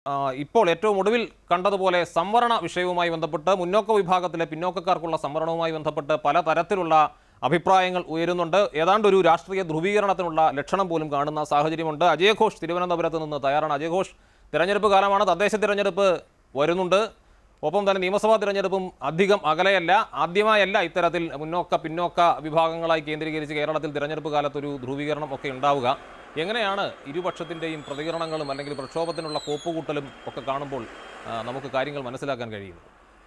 ആ, ഇപ്പോൾ ഏറ്റവും ഒടുവിൽ കണ്ടതുപോലെ സംവരണ വിഷയവുമായി ബന്ധപ്പെട്ട് മുന്നോക്ക വിഭാഗത്തിലെ പിന്നോക്കക്കാർക്കുള്ള സംവരണവുമായി ബന്ധപ്പെട്ട് പല തരത്തിലുള്ള അഭിപ്രായങ്ങൾ ഉയരുന്നുണ്ട് ഏതാണ്ട് ഒരു രാഷ്ട്രീയ ധ്രുവീകരണത്തിനുള്ള ലക്ഷണം പോലും കാണുന്ന സാഹചര്യമുണ്ട് അജയ് ഘോഷ് തിരുവനന്തപുരത്ത് നിന്ന് തയ്യാറാണ് അജയ് ഘോഷ് തിരഞ്ഞെടുപ്പ് കാലമാണ് തദ്ദേശ തിരഞ്ഞെടുപ്പ് വരുന്നുണ്ട് ഒപ്പം തന്നെ നിയമസഭാ തിരഞ്ഞെടുപ്പും അധികം അകലെയല്ല ആദ്യമായല്ല ഇത്തരത്തിൽ മുന്നോക്ക പിന്നോക്ക വിഭാഗങ്ങളായി കേന്ദ്രീകരിച്ച് കേരളത്തിൽ തിരഞ്ഞെടുപ്പ് കാലത്തൊരു ധ്രുവീകരണം ഒക്കെ ഉണ്ടാവുക എങ്ങനെയാണ് ഇരുപക്ഷത്തിൻ്റെയും പ്രതികരണങ്ങളും അല്ലെങ്കിൽ പ്രക്ഷോഭത്തിനുള്ള കോപ്പുകൂട്ടലും ഒക്കെ കാണുമ്പോൾ ആ, നമുക്ക് കാര്യങ്ങൾ മനസ്സിലാക്കാൻ കഴിയുന്നത്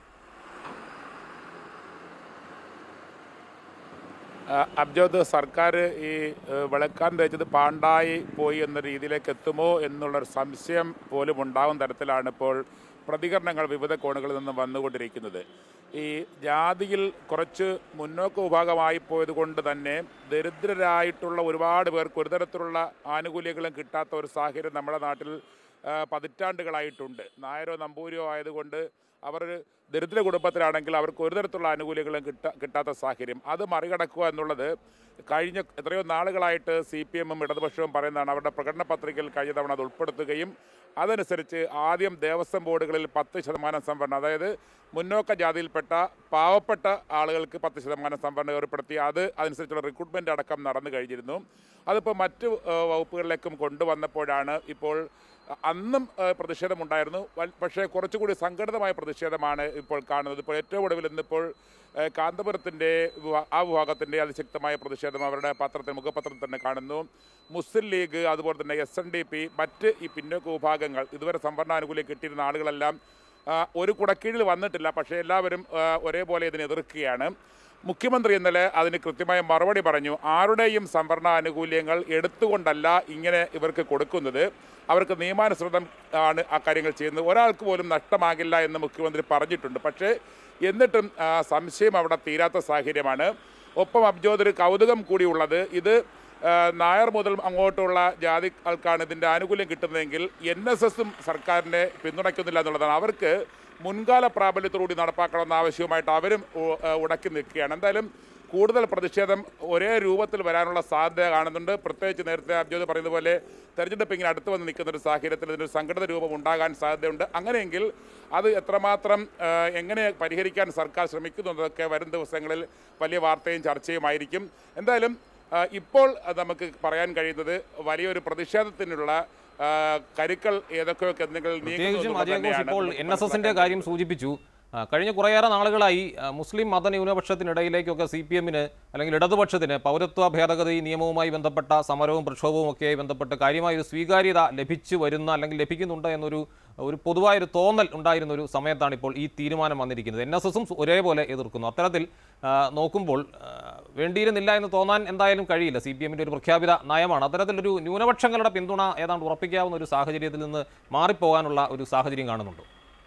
ആ, അബ്ജോദ് സർക്കാർ ഈ ഏഹ്, വെളുക്കാൻ തേച്ചത് പാണ്ടായി പോയി എന്ന രീതിയിലേക്ക് എത്തുമോ എന്നുള്ളൊരു സംശയം പോലും ഉണ്ടാകും തരത്തിലാണ് ഇപ്പോൾ പ്രതികരണങ്ങൾ വിവിധ കോണുകളിൽ നിന്ന് വന്നുകൊണ്ടിരിക്കുന്നത് ഈ ജാതിയിൽ കുറച്ച് മുന്നോക്ക വിഭാഗമായി പോയത് കൊണ്ട് തന്നെ ദരിദ്രരായിട്ടുള്ള ഒരുപാട് പേർക്ക് ഒരു തരത്തിലുള്ള ആനുകൂല്യങ്ങളും കിട്ടാത്ത ഒരു സാഹചര്യം നമ്മുടെ നാട്ടിൽ ആ, പതിറ്റാണ്ടുകളായിട്ടുണ്ട് നായരോ നമ്പൂരിയോ ആയതുകൊണ്ട് അവർ ദരിദ്ര കുടുംബത്തിലാണെങ്കിൽ അവർക്ക് ഒരു തരത്തിലുള്ള ആനുകൂല്യങ്ങളും കിട്ട കിട്ടാത്ത സാഹചര്യം അത് മറികടക്കുക എന്നുള്ളത് കഴിഞ്ഞ എത്രയോ നാളുകളായിട്ട് സി പി എമ്മും ഇടതുപക്ഷവും പറയുന്നതാണ് അവരുടെ പ്രകടന പത്രികയിൽ കഴിഞ്ഞ തവണ അത് ഉൾപ്പെടുത്തുകയും അതനുസരിച്ച് ആദ്യം ദേവസ്വം ബോർഡുകളിൽ പത്ത് ശതമാനം സംവരണം അതായത് മുന്നോക്ക ജാതിയിൽപ്പെട്ട പാവപ്പെട്ട ആളുകൾക്ക് പത്ത് ശതമാനം സംവരണം ഏർപ്പെടുത്തി അത് അനുസരിച്ചുള്ള റിക്രൂട്ട്മെൻ്റ് അടക്കം നടന്നു കഴിഞ്ഞിരുന്നു അതിപ്പോൾ മറ്റു ഏഹ്, വകുപ്പുകളിലേക്കും കൊണ്ടുവന്നപ്പോഴാണ് ഇപ്പോൾ അന്നും ഏഹ്, പ്രതിഷേധമുണ്ടായിരുന്നു വൽ- പക്ഷേ കുറച്ചുകൂടി സംഘടിതമായ പ്രതിഷേധമാണ് ഇപ്പോൾ കാണുന്നത് ഇപ്പോൾ ഏറ്റവും ഒടുവിൽ ഇന്നിപ്പോൾ ഏഹ്, കാന്തപുരത്തിൻ്റെ വിഭാ- ആ വിഭാഗത്തിൻ്റെ അതിശക്തമായ പ്രതിഷേധം അവരുടെ പത്രത്തിൽ മുഖപത്രത്തിൽ തന്നെ കാണുന്നു മുസ്ലിം ലീഗ് അതുപോലെ തന്നെ എസ് എൻ ഡി പി മറ്റ് ഈ പിന്നോക്ക വിഭാഗങ്ങൾ ഇതുവരെ സംവരണാനുകൂല്യം കിട്ടിയിരുന്ന ആളുകളെല്ലാം ആ, ഒരു കുടക്കീഴിൽ വന്നിട്ടില്ല പക്ഷേ എല്ലാവരും ആ, ഒരേപോലെ ഇതിനെ എതിർക്കുകയാണ് മുഖ്യമന്ത്രി ഇന്നലെ അതിന് കൃത്യമായ മറുപടി പറഞ്ഞു ആരുടെയും സംവരണ ആനുകൂല്യങ്ങൾ എടുത്തുകൊണ്ടല്ല ഇങ്ങനെ ഇവർക്ക് കൊടുക്കുന്നത് അവർക്ക് നിയമാനുസൃതം ആണ് ആ കാര്യങ്ങൾ ചെയ്യുന്നത് ഒരാൾക്ക് പോലും നഷ്ടമാകില്ല എന്ന് മുഖ്യമന്ത്രി പറഞ്ഞിട്ടുണ്ട് പക്ഷേ എന്നിട്ടും ആ, സംശയം അവിടെ തീരാത്ത സാഹചര്യമാണ് ഒപ്പം അബ്ജോദ് ഒരു കൗതുകം കൂടിയുള്ളത് ഇത് ആ, നായർ മുതൽ അങ്ങോട്ടുള്ള ജാതി ആൾക്കാണ് ഇതിൻ്റെ ആനുകൂല്യം കിട്ടുന്നതെങ്കിൽ എൻ എസ് എസും സർക്കാരിനെ പിന്തുണയ്ക്കുന്നില്ല എന്നുള്ളതാണ് അവർക്ക് മുൻകാല പ്രാബല്യത്തോടുകൂടി നടപ്പാക്കണമെന്ന ആവശ്യവുമായിട്ട് അവരും ഉ- ആ, ഉടക്കി നിൽക്കുകയാണ് എന്തായാലും കൂടുതൽ പ്രതിഷേധം ഒരേ രൂപത്തിൽ വരാനുള്ള സാധ്യത കാണുന്നുണ്ട് പ്രത്യേകിച്ച് നേരത്തെ അബ്ജോദ് പറയുന്നത് പോലെ തെരഞ്ഞെടുപ്പ് ഇങ്ങനെ അടുത്ത് വന്ന് നിൽക്കുന്ന ഒരു സാഹചര്യത്തിൽ ഇതിനൊരു സംഘടിത രൂപം ഉണ്ടാകാൻ സാധ്യതയുണ്ട് അങ്ങനെയെങ്കിൽ അത് എത്രമാത്രം ആ, എങ്ങനെ പരിഹരിക്കാൻ സർക്കാർ ശ്രമിക്കുന്നു എന്നതൊക്കെ വരും ദിവസങ്ങളിൽ വലിയ വാർത്തയും ചർച്ചയുമായിരിക്കും എന്തായാലും ആ, ഇപ്പോൾ നമുക്ക് പറയാൻ കഴിയുന്നത് വലിയൊരു പ്രതിഷേധത്തിനുള്ള ആ, കരുക്കൾ ഏതൊക്കെയൊക്കെ എന്തെങ്കിലും നീങ്ങുന്നു പ്രത്യേകിച്ചും എന്നുള്ളത് അജയ് ഘോഷ് തന്നെയാണ് ഇപ്പോൾ നമുക്ക് എൻ എസ് എസിന്റെ മനസ്സിലാക്കാൻ കാര്യം സൂചിപ്പിച്ചു ആ, കഴിഞ്ഞ കുറേയേറെ നാളുകളായി ആ, മുസ്ലിം മതന്യൂനപക്ഷത്തിനിടയിലേക്കൊക്കെ സി പി എമ്മിന് അല്ലെങ്കിൽ ഇടതുപക്ഷത്തിന് പൗരത്വ ഭേദഗതി നിയമവുമായി ബന്ധപ്പെട്ട സമരവും പ്രക്ഷോഭവും ഒക്കെയായി ബന്ധപ്പെട്ട് കാര്യമായ ഒരു സ്വീകാര്യത ലഭിച്ചു വരുന്ന അല്ലെങ്കിൽ ലഭിക്കുന്നുണ്ട് എന്നൊരു ഒരു പൊതുവായൊരു തോന്നൽ ഉണ്ടായിരുന്ന ഒരു സമയത്താണ് ഇപ്പോൾ ഈ തീരുമാനം വന്നിരിക്കുന്നത് എൻ എസ് എസും ഒരേപോലെ എതിർക്കുന്നു അത്തരത്തിൽ ആ, നോക്കുമ്പോൾ ആ, വേണ്ടിയിരുന്നില്ല എന്ന് തോന്നാൻ എന്തായാലും കഴിയില്ല സി പി എമ്മിൻ്റെ ഒരു പ്രഖ്യാപിത നയമാണ് അത്തരത്തിലൊരു ന്യൂനപക്ഷങ്ങളുടെ പിന്തുണ ഏതാണ്ട് ഉറപ്പിക്കാവുന്ന ഒരു സാഹചര്യത്തിൽ നിന്ന് മാറിപ്പോകാനുള്ള ഒരു സാഹചര്യം കാണുന്നുണ്ടോ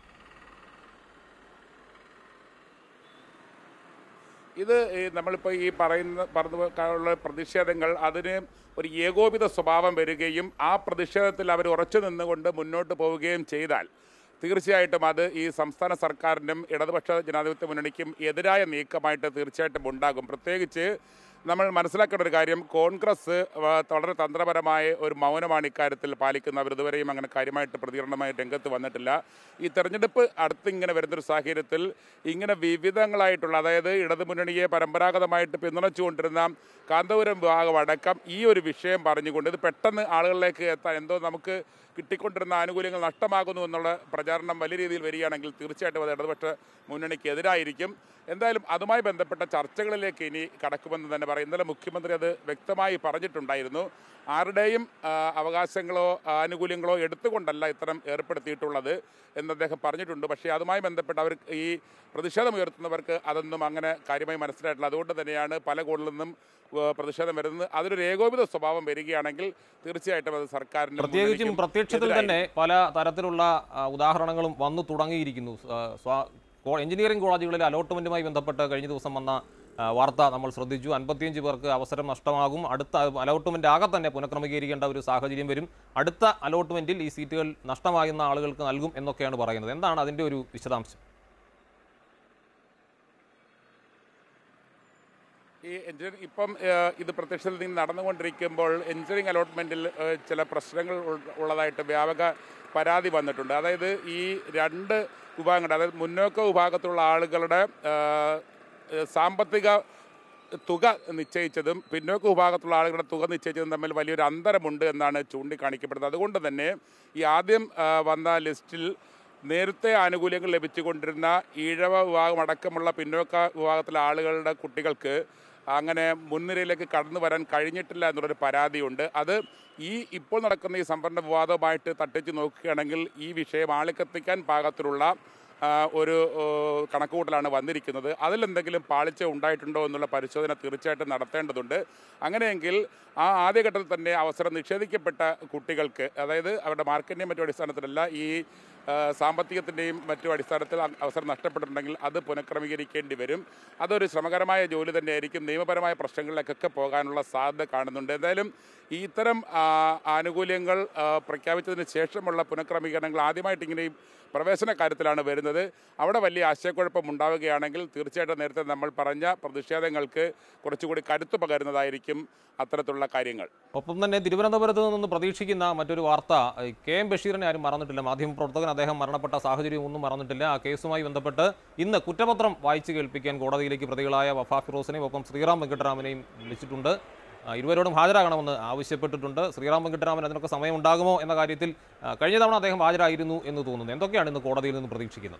ഇത് ഈ നമ്മളിപ്പോൾ ഈ പറയുന്ന പറഞ്ഞുള്ള പ്രതിഷേധങ്ങൾ അതിന് ഒരു ഏകോപിത സ്വഭാവം വരികയും ആ പ്രതിഷേധത്തിൽ അവർ ഉറച്ചു നിന്നുകൊണ്ട് മുന്നോട്ട് പോവുകയും ചെയ്താൽ തീർച്ചയായിട്ടും അത് ഈ സംസ്ഥാന സർക്കാരിനും ഇടതുപക്ഷ ജനാധിപത്യ മുന്നണിക്കും എതിരായ നീക്കമായിട്ട് തീർച്ചയായിട്ടും ഉണ്ടാകും പ്രത്യേകിച്ച് നമ്മൾ മനസ്സിലാക്കേണ്ട ഒരു കാര്യം കോൺഗ്രസ് വ- വളരെ തന്ത്രപരമായ ഒരു മൗനമാണ് ഇക്കാര്യത്തിൽ പാലിക്കുന്നത് അവർ ഇതുവരെയും അങ്ങനെ കാര്യമായിട്ട് പ്രതികരണമായി രംഗത്ത് വന്നിട്ടില്ല ഈ തെരഞ്ഞെടുപ്പ് അടുത്തിങ്ങനെ വരുന്നൊരു സാഹചര്യത്തിൽ ഇങ്ങനെ വിവിധങ്ങളായിട്ടുള്ള അതായത് ഇടതുമുന്നണിയെ പരമ്പരാഗതമായിട്ട് പിന്തുണച്ചുകൊണ്ടിരുന്ന കാന്തപുരം വിഭാഗം അടക്കം ഈ ഒരു വിഷയം പറഞ്ഞുകൊണ്ട് ഇത് പെട്ടെന്ന് ആളുകളിലേക്ക് എത്താൻ എന്തോ നമുക്ക് കിട്ടിക്കൊണ്ടിരുന്ന ആനുകൂല്യങ്ങൾ നഷ്ടമാകുന്നു എന്നുള്ള പ്രചാരണം വലിയ രീതിയിൽ വരികയാണെങ്കിൽ തീർച്ചയായിട്ടും അത് ഇടതുപക്ഷ മുന്നണിക്ക് എതിരായിരിക്കും എന്തായാലും അതുമായി ബന്ധപ്പെട്ട ചർച്ചകളിലേക്ക് ഇനി കടക്കുമെന്ന് തന്നെ പറയും ഇന്നലെ മുഖ്യമന്ത്രി അത് വ്യക്തമായി പറഞ്ഞിട്ടുണ്ടായിരുന്നു ആരുടെയും ആ, അവകാശങ്ങളോ ആനുകൂല്യങ്ങളോ എടുത്തുകൊണ്ടല്ല ഇത്തരം ഏർപ്പെടുത്തിയിട്ടുള്ളത് എന്ന് അദ്ദേഹം പറഞ്ഞിട്ടുണ്ട് പക്ഷേ അതുമായി ബന്ധപ്പെട്ട് അവർ ഈ പ്രതിഷേധം ഉയർത്തുന്നവർക്ക് അതൊന്നും അങ്ങനെ കാര്യമായി മനസ്സിലായിട്ടില്ല അതുകൊണ്ട് തന്നെയാണ് പല കോണിൽ നിന്നും ഏഹ്, പ്രതിഷേധം വരുന്നത് അതിനൊരു ഏകോപിത സ്വഭാവം വരികയാണെങ്കിൽ തീർച്ചയായിട്ടും അത് സർക്കാരിന് പ്രത്യേകിച്ചും മുന്നണിക്കും പ്രത്യക്ഷത്തിൽ എതിരായി. തന്നെ പല തരത്തിലുള്ള ആ, ഉദാഹരണങ്ങളും വന്നു തുടങ്ങിയിരിക്കുന്നു ആ, സ്വാ- കോ- എഞ്ചിനീയറിംഗ് കോളേജുകളിലെ അലോട്ട്മെന്റുമായി ബന്ധപ്പെട്ട് കഴിഞ്ഞ ദിവസം വന്ന ആ, വാർത്ത നമ്മൾ ശ്രദ്ധിച്ചു അൻപത്തിയഞ്ച് പേർക്ക് അവസരം നഷ്ടമാകും അടുത്ത അലോട്ട്മെന്റ് ആകെ തന്നെ പുനഃക്രമീകരിക്കേണ്ട ഒരു സാഹചര്യം വരും അടുത്ത അലോട്ട്മെന്റിൽ ഈ സീറ്റുകൾ നഷ്ടമാകുന്ന ആളുകൾക്ക് നൽകും എന്നൊക്കെയാണ് പറയുന്നത് എന്താണ് അതിന്റെ ഒരു വിശദാംശം ഈ എഞ്ചിനീയറിംഗ് ഇപ്പം ഏഹ്, ഇത് പ്രത്യക്ഷത്തിൽ നിന്ന് നടന്നുകൊണ്ടിരിക്കുമ്പോൾ എഞ്ചിനീയറിംഗ് അലോട്ട്മെൻറ്റിൽ ചില പ്രശ്നങ്ങൾ ഉൾ- ഉള്ളതായിട്ട് വ്യാപക പരാതി വന്നിട്ടുണ്ട് അതായത് ഈ രണ്ട് വിഭാഗങ്ങളുടെ അതായത് മുന്നോക്ക വിഭാഗത്തിലുള്ള ആളുകളുടെ ആ, ഏഹ് സാമ്പത്തിക തുക നിശ്ചയിച്ചതും പിന്നോക്ക വിഭാഗത്തിലുള്ള ആളുകളുടെ തുക നിശ്ചയിച്ചതും തമ്മിൽ വലിയൊരു അന്തരമുണ്ട് എന്നാണ് ചൂണ്ടിക്കാണിക്കപ്പെടുന്നത് അതുകൊണ്ട് തന്നെ ഈ ആദ്യം ആ, വന്ന ലിസ്റ്റിൽ നേരത്തെ ആനുകൂല്യങ്ങൾ ലഭിച്ചുകൊണ്ടിരുന്ന ഈഴവ വിഭാഗം അടക്കമുള്ള പിന്നോക്ക വിഭാഗത്തിലെ ആളുകളുടെ കുട്ടികൾക്ക് അങ്ങനെ മുൻനിരയിലേക്ക് കടന്നു വരാൻ കഴിഞ്ഞിട്ടില്ല എന്നുള്ളൊരു പരാതിയുണ്ട് അത് ഈ ഇപ്പോൾ നടക്കുന്ന ഈ സംവരണ വിവാദവുമായിട്ട് തട്ടിച്ച് നോക്കുകയാണെങ്കിൽ ഈ വിഷയം ആളിക്കത്തിക്കാൻ പാകത്തിലുള്ള ആ, ഒരു ഓ, കണക്കുകൂട്ടലാണ് വന്നിരിക്കുന്നത് അതിലെന്തെങ്കിലും പാളിച്ച ഉണ്ടായിട്ടുണ്ടോ എന്നുള്ള പരിശോധന തീർച്ചയായിട്ടും നടത്തേണ്ടതുണ്ട് അങ്ങനെയെങ്കിൽ ആ ആദ്യഘട്ടത്തിൽ തന്നെ അവസരം നിഷേധിക്കപ്പെട്ട കുട്ടികൾക്ക് അതായത് അവരുടെ മാർക്കിൻ്റെയും മറ്റു അടിസ്ഥാനത്തിലല്ല ഈ ആ, സാമ്പത്തികത്തിൻ്റെയും മറ്റു അടിസ്ഥാനത്തിൽ അ- അവസരം നഷ്ടപ്പെട്ടിട്ടുണ്ടെങ്കിൽ അത് പുനഃക്രമീകരിക്കേണ്ടി വരും അതൊരു ശ്രമകരമായ ജോലി തന്നെയായിരിക്കും നിയമപരമായ പ്രശ്നങ്ങളിലേക്കൊക്കെ പോകാനുള്ള സാധ്യത കാണുന്നുണ്ട് എന്തായാലും ഈ ഇത്തരം ആ, ആനുകൂല്യങ്ങൾ ആ, പ്രഖ്യാപിച്ചതിന് ശേഷമുള്ള പുനഃക്രമീകരണങ്ങൾ ആദ്യമായിട്ട് ഇങ്ങനെ ഈ പ്രവേശന കാര്യത്തിലാണ് വരുന്നത് അവിടെ വലിയ ആശയക്കുഴപ്പം ഉണ്ടാവുകയാണെങ്കിൽ തീർച്ചയായിട്ടും നേരത്തെ നമ്മൾ പറഞ്ഞ പ്രതിഷേധങ്ങൾക്ക് കുറച്ചുകൂടി കരുത്തു പകരുന്നതായിരിക്കും അത്തരത്തിലുള്ള കാര്യങ്ങൾ ഒപ്പം തന്നെ തിരുവനന്തപുരത്ത് നിന്ന് പ്രതീക്ഷിക്കുന്ന മറ്റൊരു വാർത്ത ഈ കെ എം ബഷീറിനെ ആരും മറന്നിട്ടില്ല മാധ്യമപ്രവർത്തകൻ അദ്ദേഹം മരണപ്പെട്ട സാഹചര്യം ഒന്നും മറന്നിട്ടില്ല ആ കേസുമായി ബന്ധപ്പെട്ട് ഇന്ന് കുറ്റപത്രം വായിച്ചു കേൾപ്പിക്കാൻ കോടതിയിലേക്ക് പ്രതികളായ വഫ ഫിറോസിനെയും ഒപ്പം ശ്രീറാം വെങ്കട്ടരാമനെയും വിളിച്ചിട്ടുണ്ട് ആ, ഇരുവരോടും ഹാജരാകണമെന്ന് ആവശ്യപ്പെട്ടിട്ടുണ്ട് ശ്രീറാം വെങ്കട്ടരാമൻ അതിനൊക്കെ സമയമുണ്ടാകുമോ എന്ന കാര്യത്തിൽ ആ, കഴിഞ്ഞ തവണ അദ്ദേഹം ഹാജരായിരുന്നു എന്ന് തോന്നുന്നു എന്തൊക്കെയാണ് ഇന്ന് കോടതിയിൽ നിന്ന് പ്രതീക്ഷിക്കുന്നത്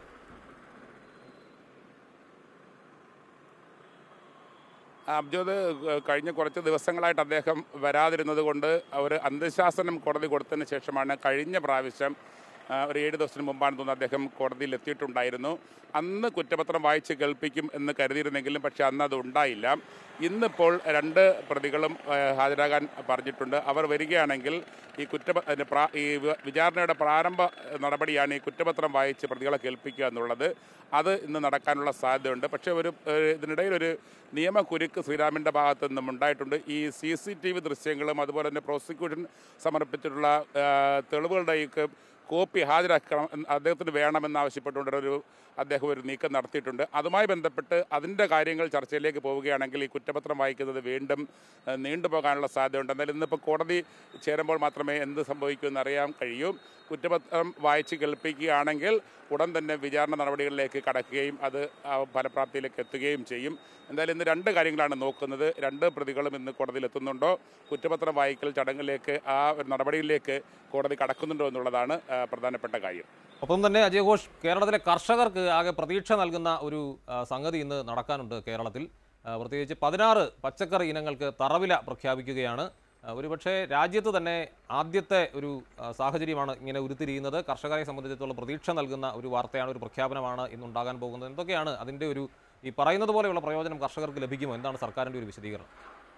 അബ്ജോദ് കഴിഞ്ഞ കുറച്ച് ദിവസങ്ങളായിട്ട് അദ്ദേഹം വരാതിരുന്നത് കൊണ്ട് അവർ അന്ത്യശാസനം കോടതി കൊടുത്തതിന് ശേഷമാണ് കഴിഞ്ഞ പ്രാവശ്യം ആ, ഒരു ഏഴ് ദിവസത്തിന് മുമ്പാണ് തോന്നുന്നു അദ്ദേഹം കോടതിയിൽ എത്തിയിട്ടുണ്ടായിരുന്നു അന്ന് കുറ്റപത്രം വായിച്ച് കേൾപ്പിക്കും എന്ന് കരുതിയിരുന്നെങ്കിലും പക്ഷേ അന്ന് അത് ഉണ്ടായില്ല ഇന്നിപ്പോൾ രണ്ട് പ്രതികളും ആ, ഹാജരാകാൻ പറഞ്ഞിട്ടുണ്ട് അവർ വരികയാണെങ്കിൽ ഈ കുറ്റ അതിന്റെ പ്രാ- ഈ വി- വിചാരണയുടെ പ്രാരംഭ നടപടിയാണ് ഈ കുറ്റപത്രം വായിച്ച് പ്രതികളെ കേൾപ്പിക്കുക എന്നുള്ളത് അത് ഇന്ന് നടക്കാനുള്ള സാധ്യതയുണ്ട് പക്ഷേ ഒരു ഏഹ്, ഇതിനിടയിൽ ഒരു നിയമക്കുരുക്ക് ശ്രീരാമിൻ്റെ ഭാഗത്ത് നിന്നും ഉണ്ടായിട്ടുണ്ട് ഈ സി സി ടി വി ദൃശ്യങ്ങളും അതുപോലെ തന്നെ പ്രോസിക്യൂഷൻ സമർപ്പിച്ചിട്ടുള്ള ഏഹ്, തെളിവുകളുടെയൊക്കെ കോപ്പി ഹാജരാക്കണം എന്ന് അദ്ദേഹത്തിന് വേണമെന്ന് ആവശ്യപ്പെട്ടുകൊണ്ട് ഒരു അദ്ദേഹം ഒരു നീക്കം നടത്തിയിട്ടുണ്ട് അതുമായി ബന്ധപ്പെട്ട് അതിൻ്റെ കാര്യങ്ങൾ ചർച്ചയിലേക്ക് പോവുകയാണെങ്കിൽ ഈ കുറ്റപത്രം വായിക്കുന്നത് വീണ്ടും ഏഹ്, നീണ്ടുപോകാനുള്ള സാധ്യതയുണ്ട് എന്നാലും ഇന്നിപ്പോൾ കോടതി ചേരുമ്പോൾ മാത്രമേ എന്ത് സംഭവിക്കുമെന്ന് അറിയാൻ കഴിയൂ കുറ്റപത്രം വായിച്ച് കേൾപ്പിക്കുകയാണെങ്കിൽ ഉടൻ തന്നെ വിചാരണ നടപടികളിലേക്ക് കടക്കുകയും അത് ആ, ഫലപ്രാപ്തിയിലേക്ക് എത്തുകയും ചെയ്യും എന്തായാലും ഇന്ന് രണ്ട് കാര്യങ്ങളാണ് നോക്കുന്നത് രണ്ട് പ്രതികളും ഇന്ന് കോടതിയിൽ എത്തുന്നുണ്ടോ കുറ്റപത്രം വായിക്കൽ ചടങ്ങിലേക്ക് ആ ഒരു നടപടിയിലേക്ക് കോടതി കടക്കുന്നുണ്ടോ എന്നുള്ളതാണ് ആ, പ്രധാനപ്പെട്ട കാര്യം ഒപ്പം തന്നെ അജയ് ഘോഷ് കേരളത്തിലെ കർഷകർക്ക് ആകെ പ്രതീക്ഷ നൽകുന്ന ഒരു ആ, സംഗതി ഇന്ന് നടക്കാനുണ്ട് കേരളത്തിൽ ആ, പ്രത്യേകിച്ച് പതിനാറ് പച്ചക്കറി ഇനങ്ങൾക്ക് തറവില പ്രഖ്യാപിക്കുകയാണ് ആ, ഒരുപക്ഷെ രാജ്യത്ത് തന്നെ ആദ്യത്തെ ഒരു ആ, സാഹചര്യമാണ് ഇങ്ങനെ ഉരുത്തിരിയുന്നത് കർഷകരെ സംബന്ധിച്ചിടത്തോളം പ്രതീക്ഷ നൽകുന്ന ഒരു വാർത്തയാണ് ഒരു പ്രഖ്യാപനമാണ് ഇന്നുണ്ടാകാൻ പോകുന്നത് എന്തൊക്കെയാണ് അതിൻ്റെ ഒരു ഈ പറയുന്നത് പോലെയുള്ള പ്രയോജനം കർഷകർക്ക് ലഭിക്കുമോ എന്താണ് സർക്കാരിൻ്റെ ഒരു വിശദീകരണം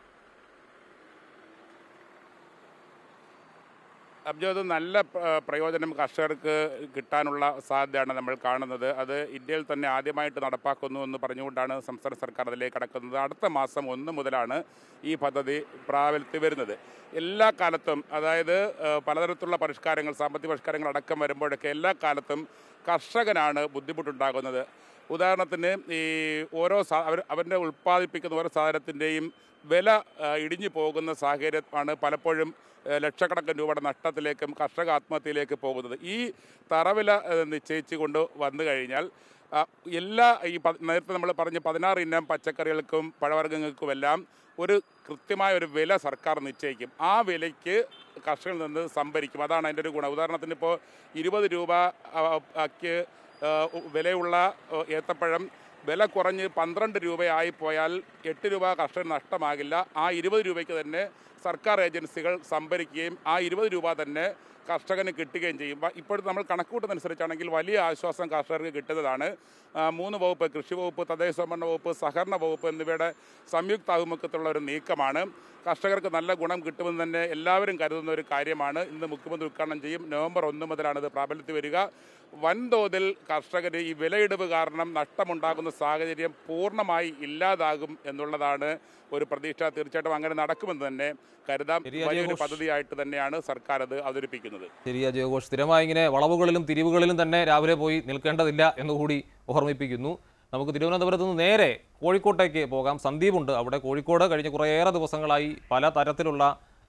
അബ്ജോദ് നല്ല പ്ര- പ്രയോജനം കർഷകർക്ക് കിട്ടാനുള്ള സാധ്യതയാണ് നമ്മൾ കാണുന്നത് അത് ഇന്ത്യയിൽ തന്നെ ആദ്യമായിട്ട് നടപ്പാക്കുന്നു എന്ന് പറഞ്ഞുകൊണ്ടാണ് സംസ്ഥാന സർക്കാർ അതിലേക്ക് കടക്കുന്നത് അടുത്ത മാസം ഒന്ന് മുതലാണ് ഈ പദ്ധതി പ്രാബല്യത്തിൽ വരുന്നത് എല്ലാ കാലത്തും അതായത് ഏഹ്, പലതരത്തിലുള്ള പരിഷ്കാരങ്ങൾ സാമ്പത്തിക പരിഷ്കാരങ്ങൾ അടക്കം വരുമ്പോഴൊക്കെ എല്ലാ കാലത്തും കർഷകനാണ് ബുദ്ധിമുട്ടുണ്ടാകുന്നത് ഉദാഹരണത്തിന് ഈ ഓരോ സാ അവർ അവരുടെ ഉൽപ്പാദിപ്പിക്കുന്ന ഓരോ സാധനത്തിൻ്റെയും വില ആ, ഇടിഞ്ഞു പോകുന്ന സാഹചര്യമാണ് പലപ്പോഴും ആ, ലക്ഷക്കണക്കിന് രൂപയുടെ നഷ്ടത്തിലേക്കും കർഷക ആത്മഹത്യയിലേക്ക് പോകുന്നത് ഈ തറവില ആ, നിശ്ചയിച്ചു കൊണ്ട് വന്നു കഴിഞ്ഞാൽ ആ, എല്ലാ ഈ പ- നേരത്തെ നമ്മൾ പറഞ്ഞ പതിനാറ് ഇനം പച്ചക്കറികൾക്കും പഴവർഗ്ഗങ്ങൾക്കുമെല്ലാം ഒരു കൃത്യമായ ഒരു വില സർക്കാർ നിശ്ചയിക്കും ആ വിലയ്ക്ക് കർഷകരിൽ നിന്ന് സംഭരിക്കും അതാണ് അതിൻ്റെ ഒരു ഗുണം ഉദാഹരണത്തിന് ഇപ്പോൾ ഇരുപത് രൂപ ആ, ആക്ക് ആ, വിലയുള്ള ആ, ഏത്തപ്പഴം വില കുറഞ്ഞ് പന്ത്രണ്ട് രൂപയായി പോയാൽ എട്ട് രൂപ കർഷകന് നഷ്ടമാകില്ല ആ ഇരുപത് രൂപയ്ക്ക് തന്നെ സർക്കാർ ഏജൻസികൾ സംഭരിക്കുകയും ആ ഇരുപത് രൂപ തന്നെ കർഷകന് കിട്ടുകയും ചെയ്യും വ- ഇപ്പോഴത്തെ നമ്മൾ കണക്കൂട്ടുന്നതനുസരിച്ചാണെങ്കിൽ വലിയ ആശ്വാസം കർഷകർക്ക് കിട്ടുന്നതാണ് ആ, മൂന്ന് വകുപ്പ് കൃഷി വകുപ്പ് തദ്ദേശ സ്വയംഭരണ വകുപ്പ് സഹകരണ വകുപ്പ് എന്നിവയുടെ സംയുക്ത ആഭിമുഖ്യത്തിലുള്ള ഒരു നീക്കമാണ് കർഷകർക്ക് നല്ല ഗുണം കിട്ടുമെന്ന് തന്നെ എല്ലാവരും കരുതുന്ന ഒരു കാര്യമാണ് ഇന്ന് മുഖ്യമന്ത്രി ഉദ്ഘാടനം ചെയ്യും നവംബർ ഒന്ന് മുതലാണ് ഇത് പ്രാബല്യത്തിൽ വരിക വൻതോതിൽ കർഷകര് ഈ വിലയിടിവ് കാരണം നഷ്ടമുണ്ടാകുന്ന സാഹചര്യം പൂർണ്ണമായി ഇല്ലാതാകും എന്നുള്ളതാണ് ഒരു പ്രതീക്ഷ തീർച്ചയായിട്ടും അങ്ങനെ നടക്കുമെന്ന് തന്നെ കരുതാം ശരി, അജയ് വലിയൊരു ഘോഷ്. പദ്ധതിയായിട്ട് തന്നെയാണ് സർക്കാർ അത് അവതരിപ്പിക്കുന്നത് ശരി അജയ് ഘോഷ് സ്ഥിരമായി ഇങ്ങനെ വളവുകളിലും തിരിവുകളിലും തന്നെ രാവിലെ പോയി നിൽക്കേണ്ടതില്ല എന്നുകൂടി ഓർമ്മിപ്പിക്കുന്നു നമുക്ക് തിരുവനന്തപുരത്ത് നിന്ന് നേരെ കോഴിക്കോട്ടേക്ക് പോകാം സന്ദീപുണ്ട് അവിടെ കോഴിക്കോട് കഴിഞ്ഞ കുറേയേറെ ദിവസങ്ങളായി പല തരത്തിലുള്ള